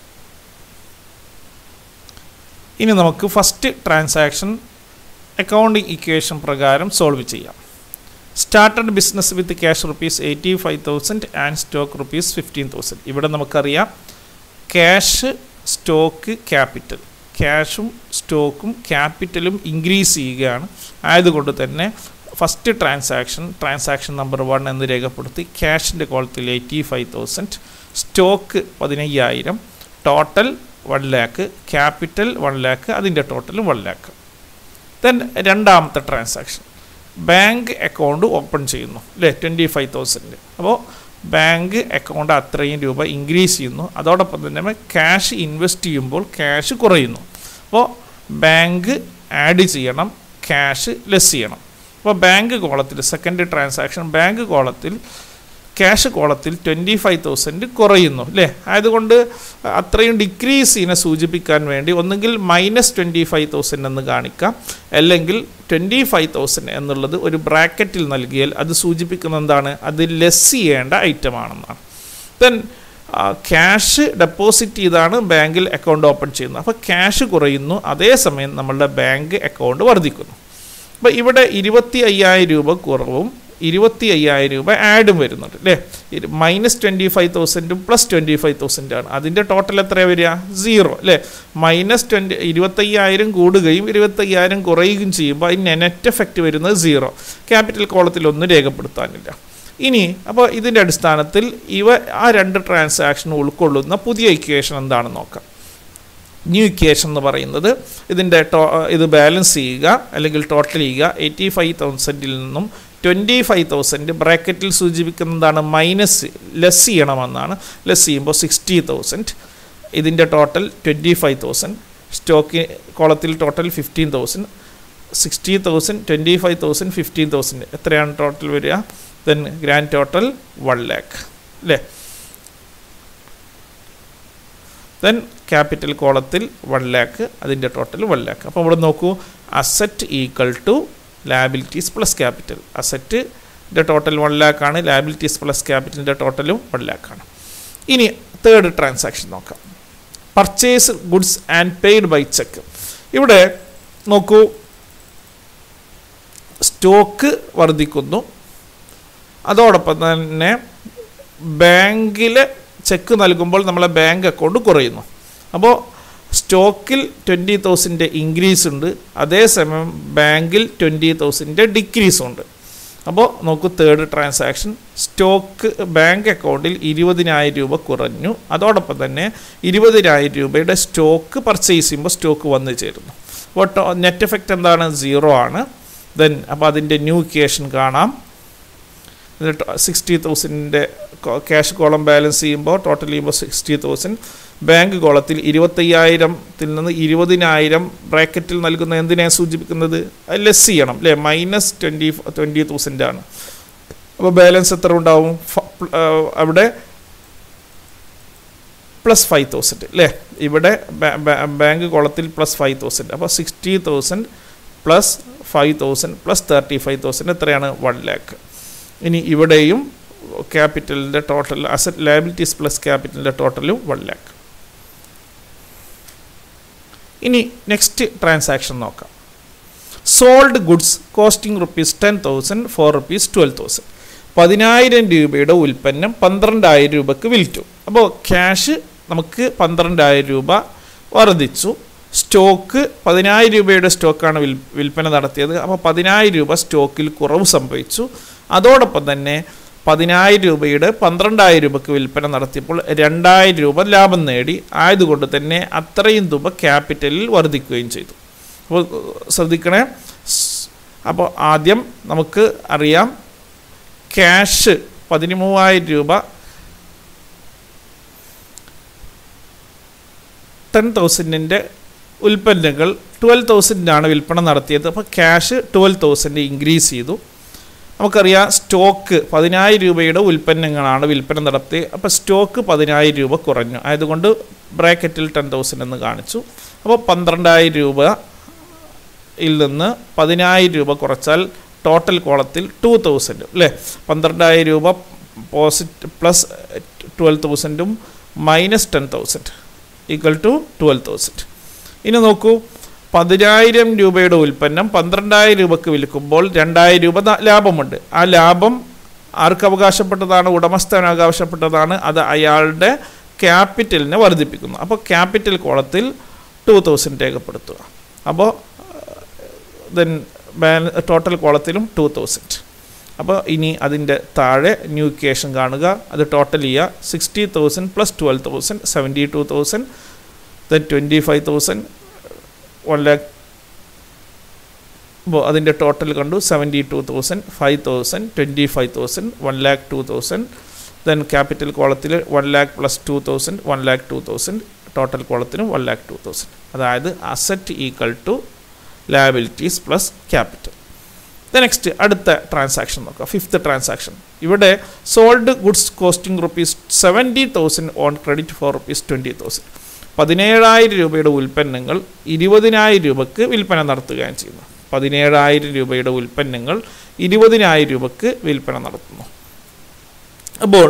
ഇനി നമുക്ക് ഫസ്റ്റ് ട്രാൻസാക്ഷൻ അക്കൗണ്ടിങ് ഇക്വേഷൻ പ്രകാരം സോൾവ് ചെയ്യാം started business with cash rupees eighty five thousand and stock rupees fifteen thousand ഇവിടെ നമുക്കറിയാം ക്യാഷ് സ്റ്റോക്ക് ക്യാപിറ്റൽ ക്യാഷും സ്റ്റോക്കും ക്യാപിറ്റലും ഇൻക്രീസ് ചെയ്യുകയാണ് ആയതുകൊണ്ട് തന്നെ first transaction transaction number one എന്ന് രേഖപ്പെടുത്തി ക്യാഷിൻ്റെ കോളത്തിൽ എയ്റ്റി ഫൈവ് തൗസൻഡ് സ്റ്റോക്ക് പതിനയ്യായിരം total one lakh capital one lakh അതിൻ്റെ ടോട്ടൽ വൺ ലാക്ക് ദെൻ രണ്ടാമത്തെ ട്രാൻസാക്ഷൻ ബാങ്ക് അക്കൗണ്ട് ഓപ്പൺ ചെയ്യുന്നു അല്ലേ ട്വൻറ്റി ഫൈവ് തൗസൻഡ് അപ്പോൾ ബാങ്ക് അക്കൗണ്ട് അത്രയും രൂപ ഇൻക്രീസ് ചെയ്യുന്നു അതോടൊപ്പം തന്നെ ക്യാഷ് ഇൻവെസ്റ്റ് ചെയ്യുമ്പോൾ ക്യാഷ് കുറയുന്നു അപ്പോൾ ബാങ്ക് ആഡ് ചെയ്യണം ക്യാഷ് ലെസ് ചെയ്യണം അപ്പോൾ ബാങ്ക് കോളത്തിൽ സെക്കൻഡ് ട്രാൻസാക്ഷൻ ബാങ്ക് കോളത്തിൽ ക്യാഷ് കോളത്തിൽ ട്വൻറ്റി ഫൈവ് തൗസൻഡ് കുറയുന്നു അല്ലേ ആയതുകൊണ്ട് അത്രയും ഡിക്രീസിനെ സൂചിപ്പിക്കാൻ വേണ്ടി ഒന്നുകിൽ മൈനസ് ട്വൻറ്റി ഫൈവ് തൗസൻഡ് എന്ന് കാണിക്കാം അല്ലെങ്കിൽ ട്വൻറ്റി ഫൈവ് തൗസൻഡ് എന്നുള്ളത് ഒരു ബ്രാക്കറ്റിൽ നൽകിയാൽ അത് സൂചിപ്പിക്കുന്ന എന്താണ് അത് ലെസ് ചെയ്യേണ്ട ഐറ്റം ആണെന്നാണ് ദെൻ ക്യാഷ് ഡെപ്പോസിറ്റ് ചെയ്താണ് ബാങ്കിൽ അക്കൗണ്ട് ഓപ്പൺ ചെയ്യുന്നത് അപ്പോൾ ക്യാഷ് കുറയുന്നു അതേസമയം നമ്മളുടെ ബാങ്ക് അക്കൗണ്ട് വർദ്ധിക്കുന്നു അപ്പോൾ ഇവിടെ ഇരുപത്തി അയ്യായിരം രൂപ കുറവും ഇരുപത്തി അയ്യായിരം രൂപ ആഡും വരുന്നുണ്ട് അല്ലേ മൈനസ് ട്വൻറ്റി ഫൈവ് തൗസൻഡും പ്ലസ് ട്വൻറ്റി ഫൈവ് തൗസൻഡാണ് അതിൻ്റെ ടോട്ടൽ എത്രയാണ് വരിക സീറോ അല്ലേ മൈനസ് ട്വൻറ്റി ഇരുപത്തയ്യായിരം കൂടുകയും ഇരുപത്തയ്യായിരം കുറയുകയും ചെയ്യുമ്പോൾ അതിന് നെറ്റ് എഫക്റ്റ് വരുന്നത് സീറോ ക്യാപിറ്റൽ കോളത്തിൽ ഒന്നും രേഖപ്പെടുത്താനില്ല ഇനി അപ്പോൾ ഇതിൻ്റെ അടിസ്ഥാനത്തിൽ ഇവ ആ രണ്ട് ട്രാൻസാക്ഷൻ ഉൾക്കൊള്ളുന്ന പുതിയ ഇക്വേഷൻ എന്താണെന്ന് നോക്കാം ന്യൂ ഇക്വേഷൻ എന്ന് പറയുന്നത് ഇതിൻ്റെ ടോ ഇത് ബാലൻസ് ചെയ്യുക അല്ലെങ്കിൽ ടോട്ടൽ ചെയ്യുക എയ്റ്റി ഫൈവ് തൗസൻഡിൽ നിന്നും ട്വൻറ്റി ഫൈവ് തൗസൻഡ് ബ്രാക്കറ്റിൽ സൂചിപ്പിക്കുന്നതാണ് മൈനസ് ലെസ് ചെയ്യണമെന്നാണ് ലെസ് ചെയ്യുമ്പോൾ സിക്സ്റ്റി തൗസൻഡ് ഇതിൻ്റെ total twenty five thousand stock കോളത്തിൽ total fifteen thousand sixty thousand twenty five thousand fifteen thousand എത്രയാണ് ടോട്ടൽ വരിക then grand total one lakh അല്ലേ ദെൻ ക്യാപിറ്റൽ കോളത്തിൽ വൺ ലാക്ക് അതിൻ്റെ ടോട്ടൽ വൺ ലാക്ക് അപ്പോൾ ഇവിടെ നോക്കൂ asset equal to liabilities plus capital അസറ്റിൻ്റെ ടോട്ടൽ വൺ ലാക്കാണ് ലാബിലിറ്റീസ് പ്ലസ് ക്യാപിറ്റലിൻ്റെ ടോട്ടലും വൺ ലാക്കാണ് ഇനി തേർഡ് ട്രാൻസാക്ഷൻ നോക്കാം purchase goods and paid by cheque ഇവിടെ നോക്കൂ സ്റ്റോക്ക് വർദ്ധിക്കുന്നു അതോടൊപ്പം തന്നെ ബാങ്കിൽ ചെക്ക് നൽകുമ്പോൾ നമ്മളെ ബാങ്ക് അക്കൗണ്ട് കുറയുന്നു അപ്പോൾ സ്റ്റോക്കിൽ ട്വൻറ്റി തൗസൻഡ് ഇൻക്രീസ് ഉണ്ട് അതേസമയം ബാങ്കിൽ ട്വൻറ്റി തൗസൻഡ് ഡിക്രീസും ഉണ്ട് അപ്പോൾ നോക്കൂ തേർഡ് ട്രാൻസാക്ഷൻ സ്റ്റോക്ക് ബാങ്ക് അക്കൗണ്ടിൽ ഇരുപതിനായിരം രൂപ കുറഞ്ഞു അതോടൊപ്പം തന്നെ ഇരുപതിനായിരം രൂപയുടെ സ്റ്റോക്ക് പർച്ചേസ് ചെയ്യുമ്പോൾ സ്റ്റോക്ക് വന്നു ചേരുന്നു അപ്പോൾ നെറ്റ് എഫക്റ്റ് എന്താണ് സീറോ ആണ് ദെൻ അപ്പോൾ അതിൻ്റെ ന്യൂ ഇക്വേഷൻ കാണാം സിക്സ്റ്റി തൗസൻഡിൻ്റെ ക്യാഷ് കോളം ബാലൻസ് ചെയ്യുമ്പോൾ ടോട്ടൽ ചെയ്യുമ്പോൾ സിക്സ്റ്റി തൗസൻഡ് ബാങ്ക് കോളത്തിൽ ഇരുപത്തയ്യായിരത്തിൽ നിന്ന് ഇരുപതിനായിരം ബ്രാക്കറ്റിൽ നൽകുന്ന എന്തിനെ സൂചിപ്പിക്കുന്നത് അത് ലെസ് ചെയ്യണം അല്ലേ മൈനസ് ട്വൻറ്റി ട്വൻറ്റി തൗസൻഡ് ആണ് അപ്പോൾ ബാലൻസ് എത്ര ഉണ്ടാവും അവിടെ പ്ലസ് ഫൈവ് തൗസൻഡ് അല്ലേ ഇവിടെ ബാങ്ക് കോളത്തിൽ പ്ലസ് ഫൈവ് തൗസൻഡ് അപ്പോൾ sixty thousand plus five thousand plus thirty five thousand എത്രയാണ് വൺ ലാക്ക് ഇനി ഇവിടെയും ക്യാപിറ്റലിൻ്റെ ടോട്ടൽ അസറ്റ് ലയബിലിറ്റീസ് പ്ലസ് ക്യാപിറ്റലിൻ്റെ ടോട്ടലും വൺ ലാക്ക് ഇനി നെക്സ്റ്റ് ട്രാൻസാക്ഷൻ നോക്കാം sold goods costing rupees ten thousand for rupees twelve thousand പതിനായിരം രൂപയുടെ ഉൽപ്പന്നം പന്ത്രണ്ടായിരം രൂപക്ക് വിൽറ്റു അപ്പോൾ ക്യാഷ് നമുക്ക് പന്ത്രണ്ടായിരം രൂപ വർദ്ധിച്ചു സ്റ്റോക്ക് പതിനായിരം രൂപയുടെ സ്റ്റോക്കാണ് വിൽ വിൽപ്പന നടത്തിയത് അപ്പോൾ പതിനായിരം രൂപ സ്റ്റോക്കിൽ കുറവ് സംഭവിച്ചു അതോടൊപ്പം തന്നെ പതിനായിരം രൂപയുടെ പന്ത്രണ്ടായിരം രൂപയ്ക്ക് വിൽപ്പന നടത്തിയപ്പോൾ രണ്ടായിരം രൂപ ലാഭം നേടി ആയതുകൊണ്ട് തന്നെ അത്രയും തുക ക്യാപിറ്റലിൽ വർദ്ധിക്കുകയും ചെയ്തു അപ്പോൾ ശ്രദ്ധിക്കണേ അപ്പോൾ ആദ്യം നമുക്ക് അറിയാം ക്യാഷ് പതിമൂവായിരം രൂപ ടെൻ തൗസൻഡിൻ്റെ ഉൽപ്പന്നങ്ങൾ ട്വൽവ് തൗസൻഡിനാണ് വിൽപ്പന നടത്തിയത് അപ്പോൾ ക്യാഷ് ട്വൽവ് തൗസൻഡ് ഇൻക്രീസ് ചെയ്തു നമുക്കറിയാം സ്റ്റോക്ക് പതിനായിരം രൂപയുടെ ഉൽപ്പന്നങ്ങളാണ് വിൽപ്പന നടത്തി അപ്പോൾ സ്റ്റോക്ക് പതിനായിരം രൂപ കുറഞ്ഞു ആയതുകൊണ്ട് ബ്രാക്കറ്റിൽ ടെൻ തൗസൻഡ് എന്ന് കാണിച്ചു അപ്പോൾ പന്ത്രണ്ടായിരം രൂപയിൽ നിന്ന് പതിനായിരം രൂപ കുറച്ചാൽ ടോട്ടൽ കോളത്തിൽ ടു തൗസൻഡ് അല്ലേ പന്ത്രണ്ടായിരം രൂപ പോസിറ്റ് പ്ലസ് ട്വൽവ് തൗസൻഡും minus ten thousand equal to twelve thousand ഇനി നോക്കൂ പതിനായിരം രൂപയുടെ ഉൽപ്പന്നം പന്ത്രണ്ടായിരം രൂപക്ക് വിൽക്കുമ്പോൾ രണ്ടായിരം രൂപ ലാഭമുണ്ട് ആ ലാഭം ആർക്ക് അവകാശപ്പെട്ടതാണ് ഉടമസ്ഥന് അവകാശപ്പെട്ടതാണ് അത് അയാളുടെ ക്യാപിറ്റലിനെ വർദ്ധിപ്പിക്കുന്നു അപ്പോൾ ക്യാപിറ്റൽ കോളത്തിൽ ടു തൗസൻഡ് രേഖപ്പെടുത്തുക അപ്പോൾ ദെൻ ടോട്ടൽ കോളത്തിലും ടു തൗസൻഡ് അപ്പോൾ ഇനി അതിൻ്റെ താഴെ ന്യൂ ഇക്വേഷൻ കാണുക അത് ടോട്ടൽ ചെയ്യുക sixty thousand plus twelve thousand seventy two thousand then twenty five thousand one lakh അപ്പോൾ അതിൻ്റെ ടോട്ടൽ കണ്ടു seventy two thousand five thousand twenty five thousand one lakh two thousand then capital കോളത്തിൽ one lakh plus two thousand one lakh two thousand total കോളത്തിനും one lakh two thousand അതായത് asset equal to liabilities plus capital the next അടുത്ത transaction നോക്കാം fifth transaction ഇവിടെ sold goods costing rupees seventy thousand on credit for rupees twenty thousand പതിനേഴായിരം രൂപയുടെ ഉൽപ്പന്നങ്ങൾ ഇരുപതിനായിരം രൂപക്ക് വിൽപ്പന നടത്തുകയാണ് ചെയ്യുന്നത് പതിനേഴായിരം രൂപയുടെ ഉൽപ്പന്നങ്ങൾ ഇരുപതിനായിരം രൂപക്ക് വിൽപ്പന നടത്തുന്നു അപ്പോൾ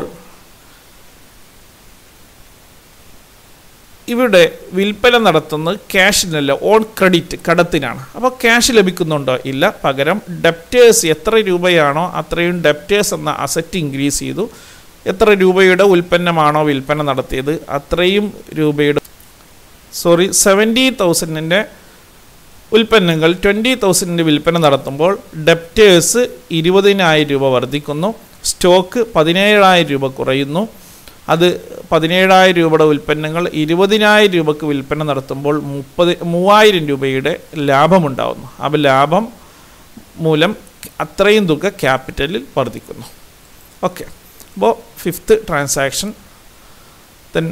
ഇവിടെ വിൽപ്പന നടത്തുന്നത് ക്യാഷിനല്ല ഓൺ ക്രെഡിറ്റ് കടത്തിനാണ് അപ്പോൾ ക്യാഷ് ലഭിക്കുന്നുണ്ടോ ഇല്ല പകരം ഡെപ്റ്റേഴ്സ് എത്ര രൂപയാണോ അത്രയും ഡെപ്റ്റേഴ്സ് എന്ന അസറ്റ് ഇൻക്രീസ് ചെയ്തു എത്ര രൂപയുടെ ഉൽപ്പന്നമാണോ വിൽപ്പന നടത്തിയത് അത്രയും രൂപയുടെ സോറി സെവൻറ്റി തൗസൻഡിൻ്റെ ഉൽപ്പന്നങ്ങൾ ട്വൻറ്റി തൗസൻഡിൻ്റെ വിൽപ്പന നടത്തുമ്പോൾ ഡെപ്റ്റേഴ്സ് ഇരുപതിനായിരം രൂപ വർദ്ധിക്കുന്നു സ്റ്റോക്ക് പതിനേഴായിരം രൂപ കുറയുന്നു അത് പതിനേഴായിരം രൂപയുടെ ഉൽപ്പന്നങ്ങൾ ഇരുപതിനായിരം രൂപക്ക് വിൽപ്പന നടത്തുമ്പോൾ മുപ്പത് മൂവായിരം രൂപയുടെ ലാഭമുണ്ടാകുന്നു അപ്പോൾ ലാഭം മൂലം അത്രയും തുക ക്യാപിറ്റലിൽ വർദ്ധിക്കുന്നു ഓക്കെ അപ്പോൾ ഫിഫ്ത്ത് ട്രാൻസാക്ഷൻ ദെൻ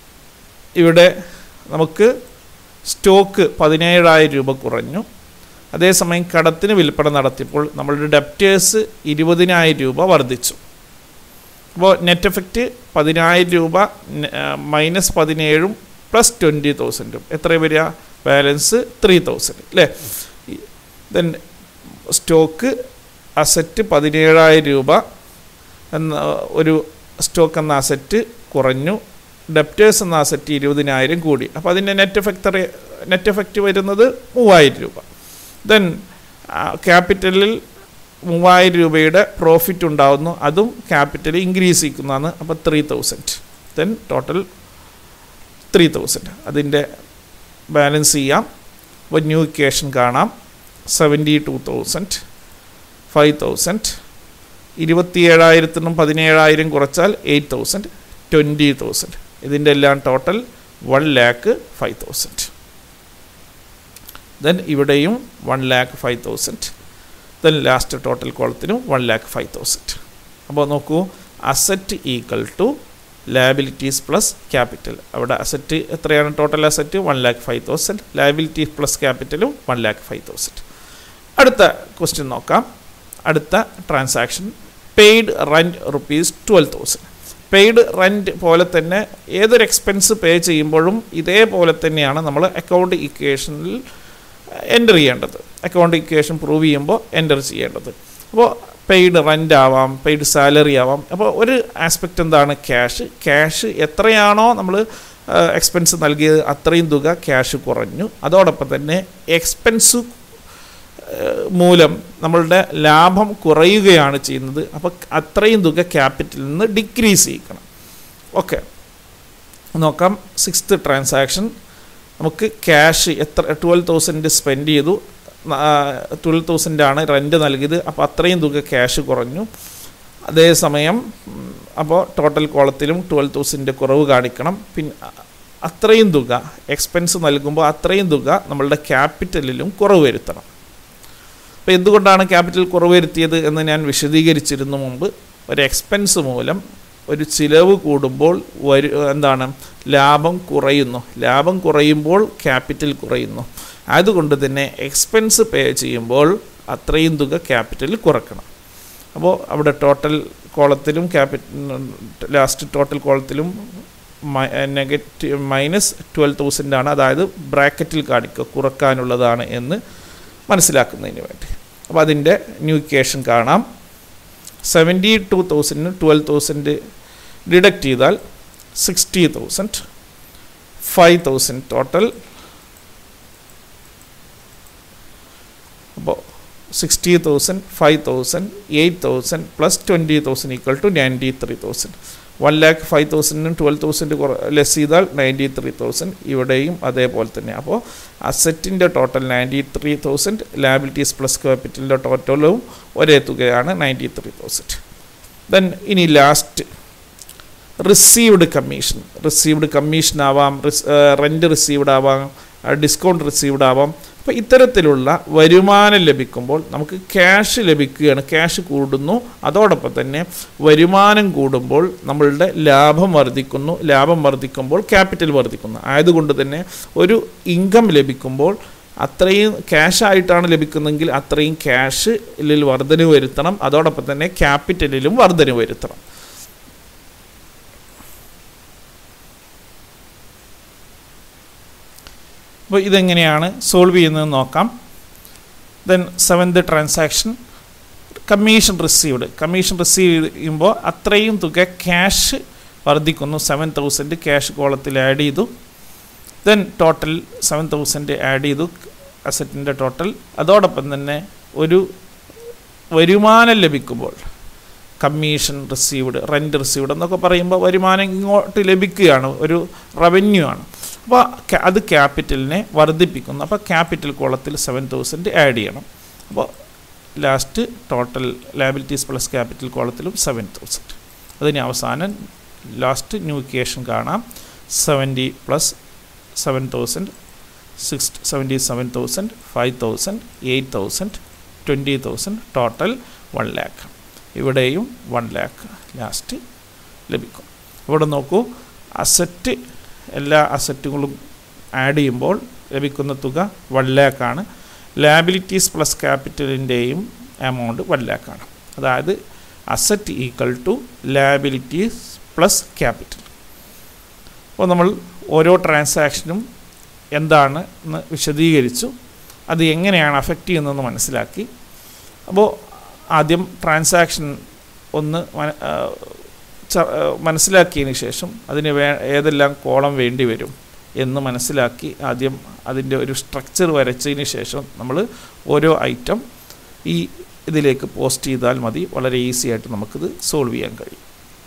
ഇവിടെ നമുക്ക് സ്റ്റോക്ക് പതിനേഴായിരം രൂപ കുറഞ്ഞു അതേസമയം കടത്തിന് വിൽപ്പന നടത്തിയപ്പോൾ നമ്മളുടെ ഡെപ്റ്റേഴ്സ് ഇരുപതിനായിരം രൂപ വർദ്ധിച്ചു അപ്പോൾ നെറ്റ് എഫക്റ്റ് പതിനായിരം രൂപ മൈനസ് പതിനേഴും പ്ലസ് ട്വൻറ്റി തൗസൻഡും എത്ര വരിക ബാലൻസ് ത്രീ തൗസൻഡ് അല്ലേ ദെൻ സ്റ്റോക്ക് അസറ്റ് പതിനേഴായിരം രൂപ എന്ന ഒരു സ്റ്റോക്ക് എന്ന അസറ്റ് കുറഞ്ഞു ഡെപ്റ്റേഴ്സ് എന്ന അസറ്റ് ഇരുപതിനായിരം കൂടി അപ്പോൾ അതിൻ്റെ നെറ്റ് എഫക്റ്റ് നെറ്റ് എഫക്റ്റ് വരുന്നത് മൂവായിരം രൂപ ദെൻ ക്യാപിറ്റലിൽ മൂവായിരം രൂപയുടെ പ്രോഫിറ്റ് ഉണ്ടാവുന്നു അതും ക്യാപിറ്റൽ ഇൻക്രീസ് ചെയ്യുന്നതാണ് അപ്പോൾ three thousand then total three thousand അതിൻ്റെ ബാലൻസ് ചെയ്യാം അപ്പോൾ ന്യൂ ഇക്വേഷൻ കാണാം seventy two thousand five thousand ഇരുപത്തി ഏഴായിരത്തിനും പതിനേഴായിരം കുറച്ചാൽ എയ്റ്റ് തൗസൻഡ് ട്വൻറ്റി തൗസൻഡ് ഇതിൻ്റെ എല്ലാം total one lakh five thousand then ഇവിടെയും one lakh five thousand then last total കോളത്തിനും വൺ ലാക്ക് ഫൈവ് തൗസൻഡ് അപ്പോൾ നോക്കൂ asset equal to liabilities plus capital അവിടെ അസറ്റ് എത്രയാണ് total asset one lakh five thousand liabilities plus ക്യാപിറ്റലും one lakh five thousand അടുത്ത question നോക്കാം അടുത്ത transaction paid rent rupees twelve thousand paid rent പോലെ തന്നെ ഏതൊരു എക്സ്പെൻസ് പേ ചെയ്യുമ്പോഴും ഇതേപോലെ തന്നെയാണ് നമ്മൾ അക്കൗണ്ട് ഇക്വേഷനിൽ എൻ്റർ ചെയ്യേണ്ടത് അക്കൗണ്ട് ഇക്വേഷൻ പ്രൂവ് ചെയ്യുമ്പോൾ എൻ്റർ ചെയ്യേണ്ടത് അപ്പോൾ പെയ്ഡ് റെൻ്റ് ആവാം പെയ്ഡ് സാലറി ആവാം അപ്പോൾ ഒരു ആസ്പെക്റ്റ് എന്താണ് ക്യാഷ് ക്യാഷ് എത്രയാണോ നമ്മൾ എക്സ്പെൻസ് നൽകിയത് അത്രയും തുക ക്യാഷ് കുറഞ്ഞു അതോടൊപ്പം തന്നെ എക്സ്പെൻസ് മൂലം നമ്മളുടെ ലാഭം കുറയുകയാണ് ചെയ്യുന്നത് അപ്പോൾ അത്രയും തുക ക്യാപിറ്റലിൽ നിന്ന് ഡിക്രീസ് ചെയ്യിക്കണം ഓക്കെ നോക്കാം സിക്സ്ത് ട്രാൻസാക്ഷൻ നമുക്ക് ക്യാഷ് എത്ര ട്വൽവ് തൗസൻഡ് സ്പെൻഡ് ചെയ്തു ട്വൽവ് തൗസൻഡാണ് റെൻറ്റ് നൽകിയത് അപ്പോൾ അത്രയും തുക ക്യാഷ് കുറഞ്ഞു അതേസമയം അപ്പോൾ ടോട്ടൽ കോളത്തിലും ട്വൽവ് തൗസൻഡ് കുറവ് കാണിക്കണം പിന്നെ അത്രയും തുക എക്സ്പെൻസ് നൽകുമ്പോൾ അത്രയും തുക നമ്മളുടെ ക്യാപിറ്റലിലും കുറവ് വരുത്തണം അപ്പോൾ എന്തുകൊണ്ടാണ് ക്യാപിറ്റൽ കുറവ് വരുത്തിയത് എന്ന് ഞാൻ വിശദീകരിച്ചിരുന്നു മുമ്പ് ഒരു എക്സ്പെൻസ് മൂലം ഒരു ചിലവ് കൂടുമ്പോൾ വരു എന്താണ് ലാഭം കുറയുന്നു ലാഭം കുറയുമ്പോൾ ക്യാപിറ്റൽ കുറയുന്നു അതുകൊണ്ട് തന്നെ എക്സ്പെൻസ് പേ ചെയ്യുമ്പോൾ അത്രയും തുക ക്യാപിറ്റൽ കുറക്കണം അപ്പോൾ അവിടെ ടോട്ടൽ കോളത്തിലും ക്യാപിറ്റൽ ലാസ്റ്റ് ടോട്ടൽ കോളത്തിലും നെഗറ്റീവ് മൈനസ് ട്വൽവ് തൗസൻഡ് ആണ് അതായത് ബ്രാക്കറ്റിൽ കാണിക്കുക കുറക്കാനുള്ളതാണ് എന്ന് മനസ്സിലാക്കുന്നതിന് വേണ്ടി അപ്പോൾ അതിൻ്റെ ന്യൂ ഇക്വേഷൻ കാണാം സെവൻറ്റി ടു തൗസൻഡിന് ട്വൽവ് തൗസൻഡ് ഡിഡക്റ്റ് ചെയ്താൽ sixty thousand five thousand total അപ്പോൾ sixty thousand five thousand eight thousand plus twenty thousand equal to ninety three thousand one lakh five തൗസൻഡിനും ട്വൽവ് തൗസൻഡ് ലെസ് ചെയ്താൽ ninety three thousand ഇവിടെയും അതേപോലെ തന്നെ അപ്പോൾ അസറ്റിൻ്റെ total ninety three thousand liabilities plus ക്യാപിറ്റലിൻ്റെ ടോട്ടലും ഒരേ തുകയാണ് നയൻറ്റി ത്രീ തൗസൻഡ് ദെൻ ഇനി last received commission received commission ആവാം റെൻറ്റ് റിസീവ്ഡ് ആവാം ഡിസ്കൗണ്ട് റിസീവ്ഡ് ആവാം അപ്പോൾ ഇത്തരത്തിലുള്ള വരുമാനം ലഭിക്കുമ്പോൾ നമുക്ക് ക്യാഷ് ലഭിക്കുകയാണ് ക്യാഷ് കൂടുന്നു അതോടൊപ്പം തന്നെ വരുമാനം കൂടുമ്പോൾ നമ്മളുടെ ലാഭം വർദ്ധിക്കുന്നു ലാഭം വർദ്ധിക്കുമ്പോൾ ക്യാപിറ്റൽ വർദ്ധിക്കുന്നു ആയതുകൊണ്ട് തന്നെ ഒരു ഇൻകം ലഭിക്കുമ്പോൾ അത്രയും ക്യാഷ് ആയിട്ടാണ് ലഭിക്കുന്നതെങ്കിൽ അത്രയും ക്യാഷിൽ വർധന വരുത്തണം അതോടൊപ്പം തന്നെ ക്യാപിറ്റലിലും വർധന വരുത്തണം അപ്പോൾ ഇതെങ്ങനെയാണ് സോൾവ് ചെയ്യുന്നത് നോക്കാം then seventh transaction commission received commission receive ചെയ്യുമ്പോൾ അത്രയും തുക ക്യാഷ് വർദ്ധിക്കുന്നു സെവൻ തൗസൻഡ് ക്യാഷ് കോളത്തിൽ ആഡ് ചെയ്തു then total seven thousand add ചെയ്തു അസറ്റിൻ്റെ ടോട്ടൽ അതോടൊപ്പം തന്നെ ഒരു വരുമാനം ലഭിക്കുമ്പോൾ കമ്മീഷൻ റിസീവ്ഡ് റെൻറ്റ് റിസീവ്ഡ് എന്നൊക്കെ പറയുമ്പോൾ വരുമാനം ഇങ്ങോട്ട് ലഭിക്കുകയാണ് ഒരു റവന്യൂ ആണ് അപ്പോൾ അത് ക്യാപിറ്റലിനെ വർദ്ധിപ്പിക്കുന്നു അപ്പോൾ ക്യാപിറ്റൽ കോളത്തിൽ സെവൻ തൗസൻഡ് ആഡ് ചെയ്യണം അപ്പോൾ last total liabilities plus capital കോളത്തിലും സെവൻ തൗസൻഡ് അതിന് അവസാനം ലാസ്റ്റ് ന്യൂ ഇക്വേഷൻ കാണാം seventy plus seven thousand six seventy seven thousand five thousand eight thousand twenty thousand total one lakh ഇവിടെയും വൺ ലാക്ക് ലാസ്റ്റ് ലഭിക്കും ഇവിടെ നോക്കൂ അസറ്റ് എല്ലാ അസറ്റുകളും ആഡ് ചെയ്യുമ്പോൾ ലഭിക്കുന്ന തുക വൺ ലാക്കാണ് ലാബിലിറ്റീസ് പ്ലസ് ക്യാപിറ്റലിൻ്റെയും എമൗണ്ട് വൺ ലാക്കാണ് അതായത് asset equal to liabilities plus capital അപ്പോൾ നമ്മൾ ഓരോ ട്രാൻസാക്ഷനും എന്താണ് എന്ന് വിശദീകരിച്ചു അത് എങ്ങനെയാണ് അഫക്റ്റ് ചെയ്യുന്നതെന്ന് മനസ്സിലാക്കി അപ്പോൾ ആദ്യം ട്രാൻസാക്ഷൻ ഒന്ന് മന- ആ, ച- ആ, മനസ്സിലാക്കിയതിന് ശേഷം അതിന് വേ ഏതെല്ലാം കോളം വേണ്ടി വരും എന്ന് മനസ്സിലാക്കി ആദ്യം അതിൻ്റെ ഒരു സ്ട്രക്ചർ വരച്ചതിന് ശേഷം നമ്മൾ ഓരോ ഐറ്റം ഈ ഇതിലേക്ക് പോസ്റ്റ് ചെയ്താൽ മതി വളരെ ഈസി ആയിട്ട് നമുക്കിത് സോൾവ് ചെയ്യാൻ കഴിയും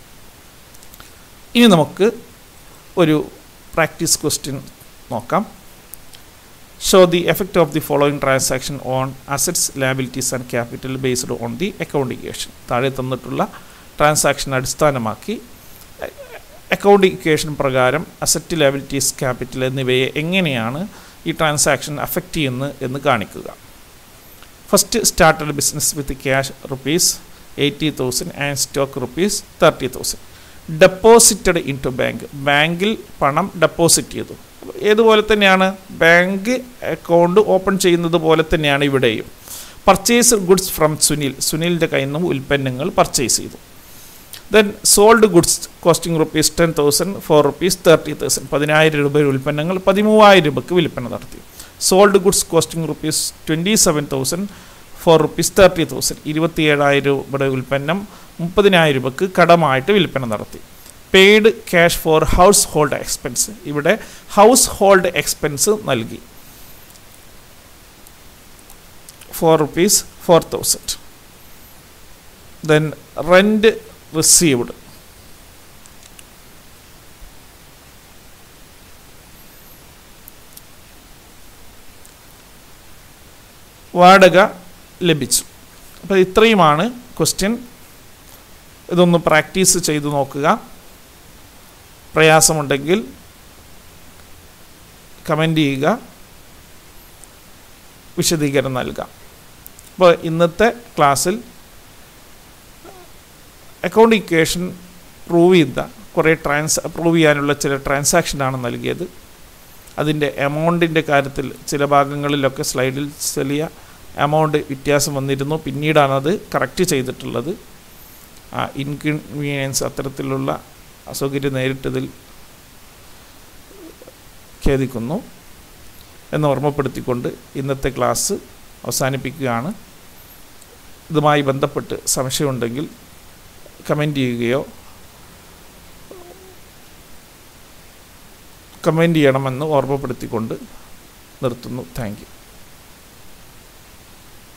ഇനി നമുക്ക് ഒരു പ്രാക്ടീസ് ക്വസ്റ്റ്യൻ നോക്കാം show the effect of the following transaction on assets liabilities and capital based on the accounting equation താഴെ തന്നിട്ടുള്ള ട്രാൻസാക്ഷൻ അടിസ്ഥാനമാക്കി അക്കൗണ്ട് ഇക്വേഷൻ പ്രകാരം അസറ്റ് ലാബിലിറ്റീസ് ക്യാപിറ്റൽ എന്നിവയെ എങ്ങനെയാണ് ഈ ട്രാൻസാക്ഷൻ അഫക്റ്റ് ചെയ്യുന്നത് എന്ന് കാണിക്കുക first started business with cash rupees eighty thousand and stock rupees thirty thousand deposited into bank ബാങ്കിൽ പണം ഡെപ്പോസിറ്റ് ചെയ്തു ഏതുപോലെ തന്നെയാണ് ബാങ്ക് അക്കൗണ്ട് ഓപ്പൺ ചെയ്യുന്നത് പോലെ തന്നെയാണ് ഇവിടെയും പർച്ചേസ് ഗുഡ്സ് ഫ്രം സുനിൽ സുനിലിൻ്റെ കയ്യിൽ നിന്നും ഉൽപ്പന്നങ്ങൾ പർച്ചേസ് ചെയ്തു then sold goods costing rupees ten thousand for rupees thirty thousand പതിനായിരം രൂപയുടെ ഉൽപ്പന്നങ്ങൾ പതിമൂവായിരം രൂപയ്ക്ക് വിൽപ്പന നടത്തി sold goods costing rupees twenty seven thousand for rupees thirty thousand ഇരുപത്തി ഏഴായിരം രൂപയുടെ ഉൽപ്പന്നം മുപ്പതിനായിരം രൂപയ്ക്ക് കടമായിട്ട് വിൽപ്പന നടത്തി paid cash for household expense ഇവിടെ ഹൗസ് ഹോൾഡ് എക്സ്പെൻസ് നൽകി for rupees four thousand then rent received വാടക ലഭിച്ചു അപ്പോൾ ഇത്രയുമാണ് ക്വസ്റ്റ്യൻ ഇതൊന്ന് പ്രാക്ടീസ് ചെയ്ത് നോക്കുക പ്രയാസമുണ്ടെങ്കിൽ കമൻ്റ് ചെയ്യുക വിശദീകരണം നൽകാം അപ്പോൾ ഇന്നത്തെ ക്ലാസ്സിൽ അക്കൗണ്ട് ഇക്വേഷൻ പ്രൂവ് ചെയ്ത കുറേ ട്രാൻസ് പ്രൂവ് ചെയ്യാനുള്ള ചില ട്രാൻസാക്ഷനാണ് നൽകിയത് അതിൻ്റെ എമൗണ്ടിൻ്റെ കാര്യത്തിൽ ചില ഭാഗങ്ങളിലൊക്കെ സ്ലൈഡിൽ ചെറിയ എമൗണ്ട് വ്യത്യാസം വന്നിരുന്നു പിന്നീടാണ് അത് കറക്റ്റ് ചെയ്തിട്ടുള്ളത് ആ ഇൻകൺവീനിയൻസ് അത്തരത്തിലുള്ള അസൗകര്യം നേരിട്ടതിൽ ഖേദിക്കുന്നു എന്ന് ഓർമ്മപ്പെടുത്തിക്കൊണ്ട് ഇന്നത്തെ ക്ലാസ് അവസാനിപ്പിക്കുകയാണ് ഇതുമായി ബന്ധപ്പെട്ട് സംശയമുണ്ടെങ്കിൽ കമൻ്റ് ചെയ്യുകയോ കമൻ്റ് ചെയ്യണമെന്ന് ഓർമ്മപ്പെടുത്തിക്കൊണ്ട് നിർത്തുന്നു താങ്ക് യു